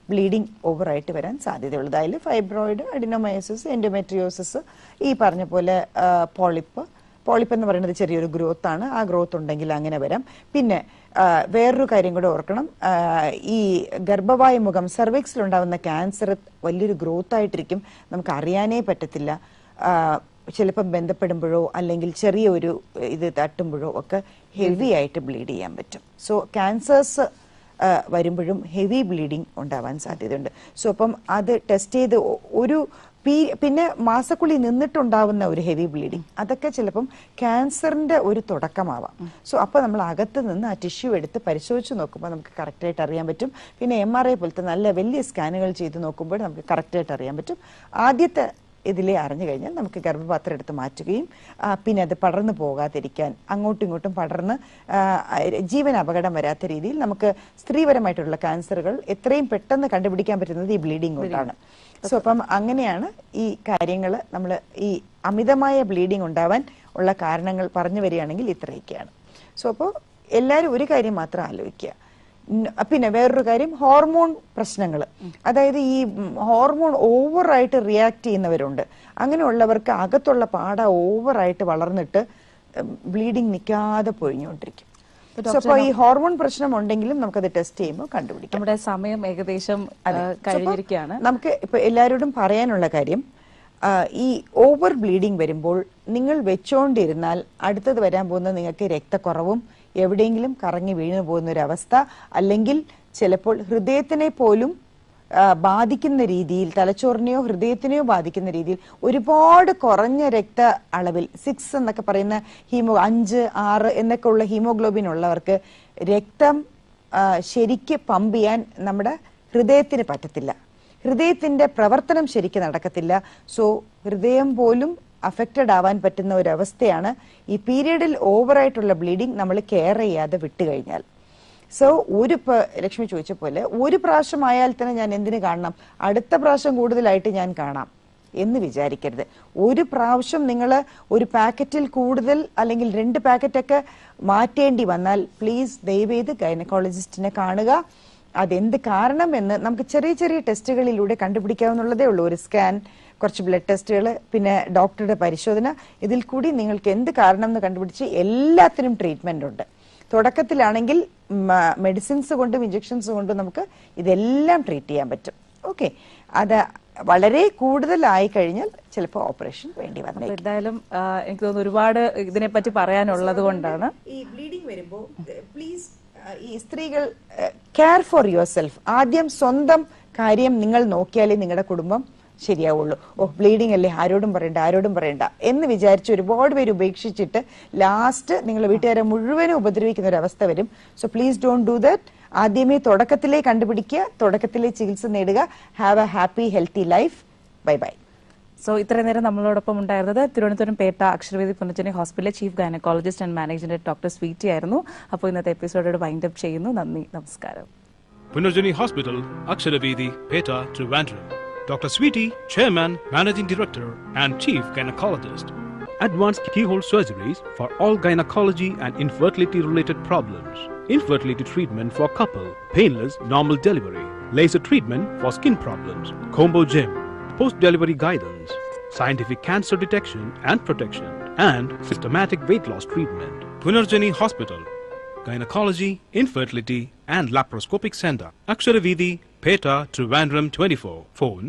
ബ്ലീഡിങ് ഓവറായിട്ട് വരാൻ സാധ്യതയുള്ളത് അതിൽ ഫൈബ്രോയിഡ് അഡിനോമയോസിസ് എൻഡോമെട്രിയോസിസ് ഈ പറഞ്ഞ പോലെ പോളിപ്പ് പോളിപ്പ് എന്ന് പറയുന്നത് ചെറിയൊരു ഗ്രോത്ത് ആണ് ആ ഗ്രോത്ത് ഉണ്ടെങ്കിൽ അങ്ങനെ വരാം പിന്നെ ആ, വേറൊരു കാര്യം കൂടെ ഓർക്കണം ആ, ഈ ഗർഭവായ മുഖം സെർവിക്സിൽ ഉണ്ടാകുന്ന ക്യാൻസർ വലിയൊരു ഗ്രോത്ത് ആയിട്ടിരിക്കും നമുക്ക് അറിയാനേ പറ്റത്തില്ല ആ, ചിലപ്പം ബന്ധപ്പെടുമ്പോഴോ അല്ലെങ്കിൽ ചെറിയ ഒരു ഇത് തട്ടുമ്പോഴോ ഒക്കെ ഹെവി ആയിട്ട് ബ്ലീഡ് ചെയ്യാൻ പറ്റും സോ ക്യാൻസേഴ്സ് വരുമ്പോഴും ഹെവി ബ്ലീഡിങ് ഉണ്ടാവാൻ സാധ്യതയുണ്ട് സോ അപ്പം അത് ടെസ്റ്റ് ചെയ്ത് ഒ- ഒരു പീ- പിന്നെ മാസക്കുള്ളി നിന്നിട്ടുണ്ടാവുന്ന ഒരു ഹെവി ബ്ലീഡിങ് അതൊക്കെ ചിലപ്പം ക്യാൻസറിന്റെ ഒരു തുടക്കമാവാം സോ അപ്പോൾ നമ്മൾ അകത്ത് നിന്ന് ആ ടിഷ്യൂ എടുത്ത് പരിശോധിച്ച് നോക്കുമ്പോൾ നമുക്ക് കറക്റ്റായിട്ട് അറിയാൻ പറ്റും പിന്നെ എം ആർ ഐ പോലത്തെ നല്ല വലിയ സ്കാനുകൾ ചെയ്ത് നോക്കുമ്പോൾ നമുക്ക് കറക്റ്റായിട്ട് അറിയാൻ പറ്റും ആദ്യത്തെ ഇതിലെ അറിഞ്ഞു കഴിഞ്ഞാൽ നമുക്ക് ഗർഭപാത്രം എടുത്ത് മാറ്റുകയും ആ, പിന്നെ അത് പടർന്നു പോകാതിരിക്കാൻ അങ്ങോട്ടും ഇങ്ങോട്ടും പടർന്ന് ആ, ജീവൻ അപകടം വരാത്ത രീതിയിൽ നമുക്ക് സ്ത്രീപരമായിട്ടുള്ള ക്യാൻസറുകൾ എത്രയും പെട്ടെന്ന് കണ്ടുപിടിക്കാൻ പറ്റുന്നത് ഈ ബ്ലീഡിംഗ് കൊണ്ടാണ് സോ അപ്പം അങ്ങനെയാണ് ഈ കാര്യങ്ങൾ നമ്മൾ ഈ അമിതമായ ബ്ലീഡിംഗ് ഉണ്ടാവാൻ ഉള്ള കാരണങ്ങൾ പറഞ്ഞു വരികയാണെങ്കിൽ ഇത്രയൊക്കെയാണ് സോ അപ്പോൾ എല്ലാവരും ഒരു കാര്യം മാത്രം ആലോചിക്കുക ഉം, പിന്നെ വേറൊരു കാര്യം ഹോർമോൺ പ്രശ്നങ്ങൾ അതായത് ഈ ഉം, ഹോർമോൺ ഓവറായിട്ട് റിയാക്ട് ചെയ്യുന്നവരുണ്ട് അങ്ങനെയുള്ളവർക്ക് അകത്തുള്ള പാട ഓവറായിട്ട് വളർന്നിട്ട് ബ്ലീഡിങ് നിൽക്കാതെ പൊഴിഞ്ഞുകൊണ്ടിരിക്കും സോ അപ്പോൾ ഈ ഹോർമോൺ പ്രശ്നം ഉണ്ടെങ്കിലും നമുക്കത് ടെസ്റ്റ് ചെയ്യുമ്പോൾ കണ്ടുപിടിക്കാം നമ്മുടെ സമയം ഏകദേശം ആ, അതെ. കഴിഞ്ഞിരിക്കുകയാണ് So, അപ്പൊ നമുക്ക് ഇപ്പൊ എല്ലാവരോടും പറയാനുള്ള കാര്യം ആ, ഈ ഓവർ ബ്ലീഡിംഗ് വരുമ്പോൾ നിങ്ങൾ വെച്ചോണ്ടിരുന്നാൽ അടുത്തത് വരാൻ പോകുന്നത് നിങ്ങൾക്ക് രക്തക്കുറവും എവിടെയെങ്കിലും കറങ്ങി വീണു പോകുന്ന ഒരു അവസ്ഥ അല്ലെങ്കിൽ ചിലപ്പോൾ ഹൃദയത്തിനെ പോലും ആ, ബാധിക്കുന്ന രീതിയിൽ തലച്ചോറിനെയോ ഹൃദയത്തിനെയോ ബാധിക്കുന്ന രീതിയിൽ ഒരുപാട് കുറഞ്ഞ രക്ത അളവിൽ സിക്സ് എന്നൊക്കെ പറയുന്ന ഹീമോ അഞ്ച് ആറ് എന്നൊക്കെ ഉള്ള ഹീമോഗ്ലോബിൻ ഉള്ളവർക്ക് രക്തം ആ, ശരിക്ക് പമ്പ് ചെയ്യാൻ നമ്മുടെ ഹൃദയത്തിന് പറ്റത്തില്ല ഹൃദയത്തിന്റെ പ്രവർത്തനം ശരിക്ക് നടക്കത്തില്ല സോ ഹൃദയം പോലും അഫക്റ്റഡ് ആവാൻ പറ്റുന്ന ഒരു അവസ്ഥയാണ് ഈ പീരീഡിൽ ഓവറായിട്ടുള്ള ബ്ലീഡിങ് നമ്മൾ കെയർ ചെയ്യാതെ വിട്ടുകഴിഞ്ഞാൽ സോ ഒരു പ- ലക്ഷ്മി ചോദിച്ച പോലെ ഒരു പ്രാവശ്യം ആയാൽ തന്നെ ഞാൻ എന്തിനു കാണണം അടുത്ത പ്രാവശ്യം കൂടുതലായിട്ട് ഞാൻ കാണാം എന്ന് വിചാരിക്കരുത് ഒരു പ്രാവശ്യം നിങ്ങൾ ഒരു പാക്കറ്റിൽ കൂടുതൽ അല്ലെങ്കിൽ രണ്ട് പാക്കറ്റൊക്കെ മാറ്റേണ്ടി വന്നാൽ പ്ലീസ് ദയവേത് ഗൈനക്കോളജിസ്റ്റിനെ കാണുക അതെന്ത് കാരണം എന്ന് നമുക്ക് ചെറിയ ചെറിയ ടെസ്റ്റുകളിലൂടെ കണ്ടുപിടിക്കാവുന്നതേ ഉള്ളൂ ഒരു സ്കാൻ കുറച്ച് ബ്ലഡ് ടെസ്റ്റുകൾ പിന്നെ ഡോക്ടറുടെ പരിശോധന ഇതിൽ കൂടി നിങ്ങൾക്ക് എന്ത് കാരണം എന്ന് കണ്ടുപിടിച്ച് എല്ലാത്തിനും ട്രീറ്റ്മെന്റ് ഉണ്ട് തുടക്കത്തിലാണെങ്കിൽ മെഡിസിൻസ് കൊണ്ടും ഇഞ്ചക്ഷൻസ് കൊണ്ടും നമുക്ക് ഇതെല്ലാം ട്രീറ്റ് ചെയ്യാൻ പറ്റും ഓക്കെ അത് വളരെ കൂടുതലായി കഴിഞ്ഞാൽ ചിലപ്പോൾ ഓപ്പറേഷൻ വേണ്ടി അപ്പൊ വന്നേക്കും എന്തായാലും ആ, എനിക്ക് തോന്നുന്നു ഒരുപാട് ഇതിനെപ്പറ്റി പറയാനുള്ളത് കൊണ്ടാണ് ഈ ബ്ലീഡിംഗ് വരുമ്പോൾ പ്ലീസ് ഈ സ്ത്രീകൾ കെയർ ഫോർ യുവർ സെൽഫ് ആദ്യം സ്വന്തം കാര്യം നിങ്ങൾ നോക്കിയാലേ നിങ്ങളുടെ കുടുംബം ശരിയാവുള്ളൂ ഓ ബ്ലീഡിംഗ് അല്ലേ ആരോടും പറയണ്ട ആരോടും പറയണ്ട എന്ന് വിചാരിച്ച് ഒരുപാട് പേര് ഉപേക്ഷിച്ചിട്ട് ലാസ്റ്റ് നിങ്ങൾ വീട്ടുകാരെ മുഴുവനും ഉപദ്രവിക്കുന്ന ഒരു അവസ്ഥ വരും so please don't do that ആദ്യമേ തുടക്കത്തിലേ കണ്ടുപിടിക്കുക തുടക്കത്തിലേ ചികിത്സ നേടുക have a happy healthy life bye bye so ഇത്രയും നേരം നമ്മളോടൊപ്പം ഉണ്ടായിരുന്നത് തിരുവനന്തപുരം പേട്ട അക്ഷരവേദി പുനർജനി ഹോസ്പിറ്റലിലെ chief gynaecologist and managing doctor Sweety ആയിരുന്നു അപ്പോൾ ഇന്നത്തെ എപ്പിസോഡോട് വൈൻഡ് അപ്പ് ചെയ്യുന്നു നന്ദി നമസ്കാരം Punarjani Hospital, Aksharavedi, Peta, Trivandrum. Dr. Sweetie, Chairman, Managing Director, and Chief Gynecologist. Advanced keyhole surgeries for all gynecology and infertility related problems. Infertility treatment for couple, painless normal delivery, laser treatment for skin problems, combo gym, post delivery guidance, scientific cancer detection and protection, and systematic weight loss treatment. Punarjani Hospital, Gynecology, Infertility and Laparoscopic Center. Aksharavidi, Peta, Trivandrum 24. Phone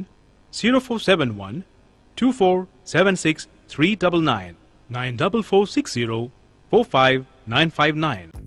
0471 2476 399 94460 45959.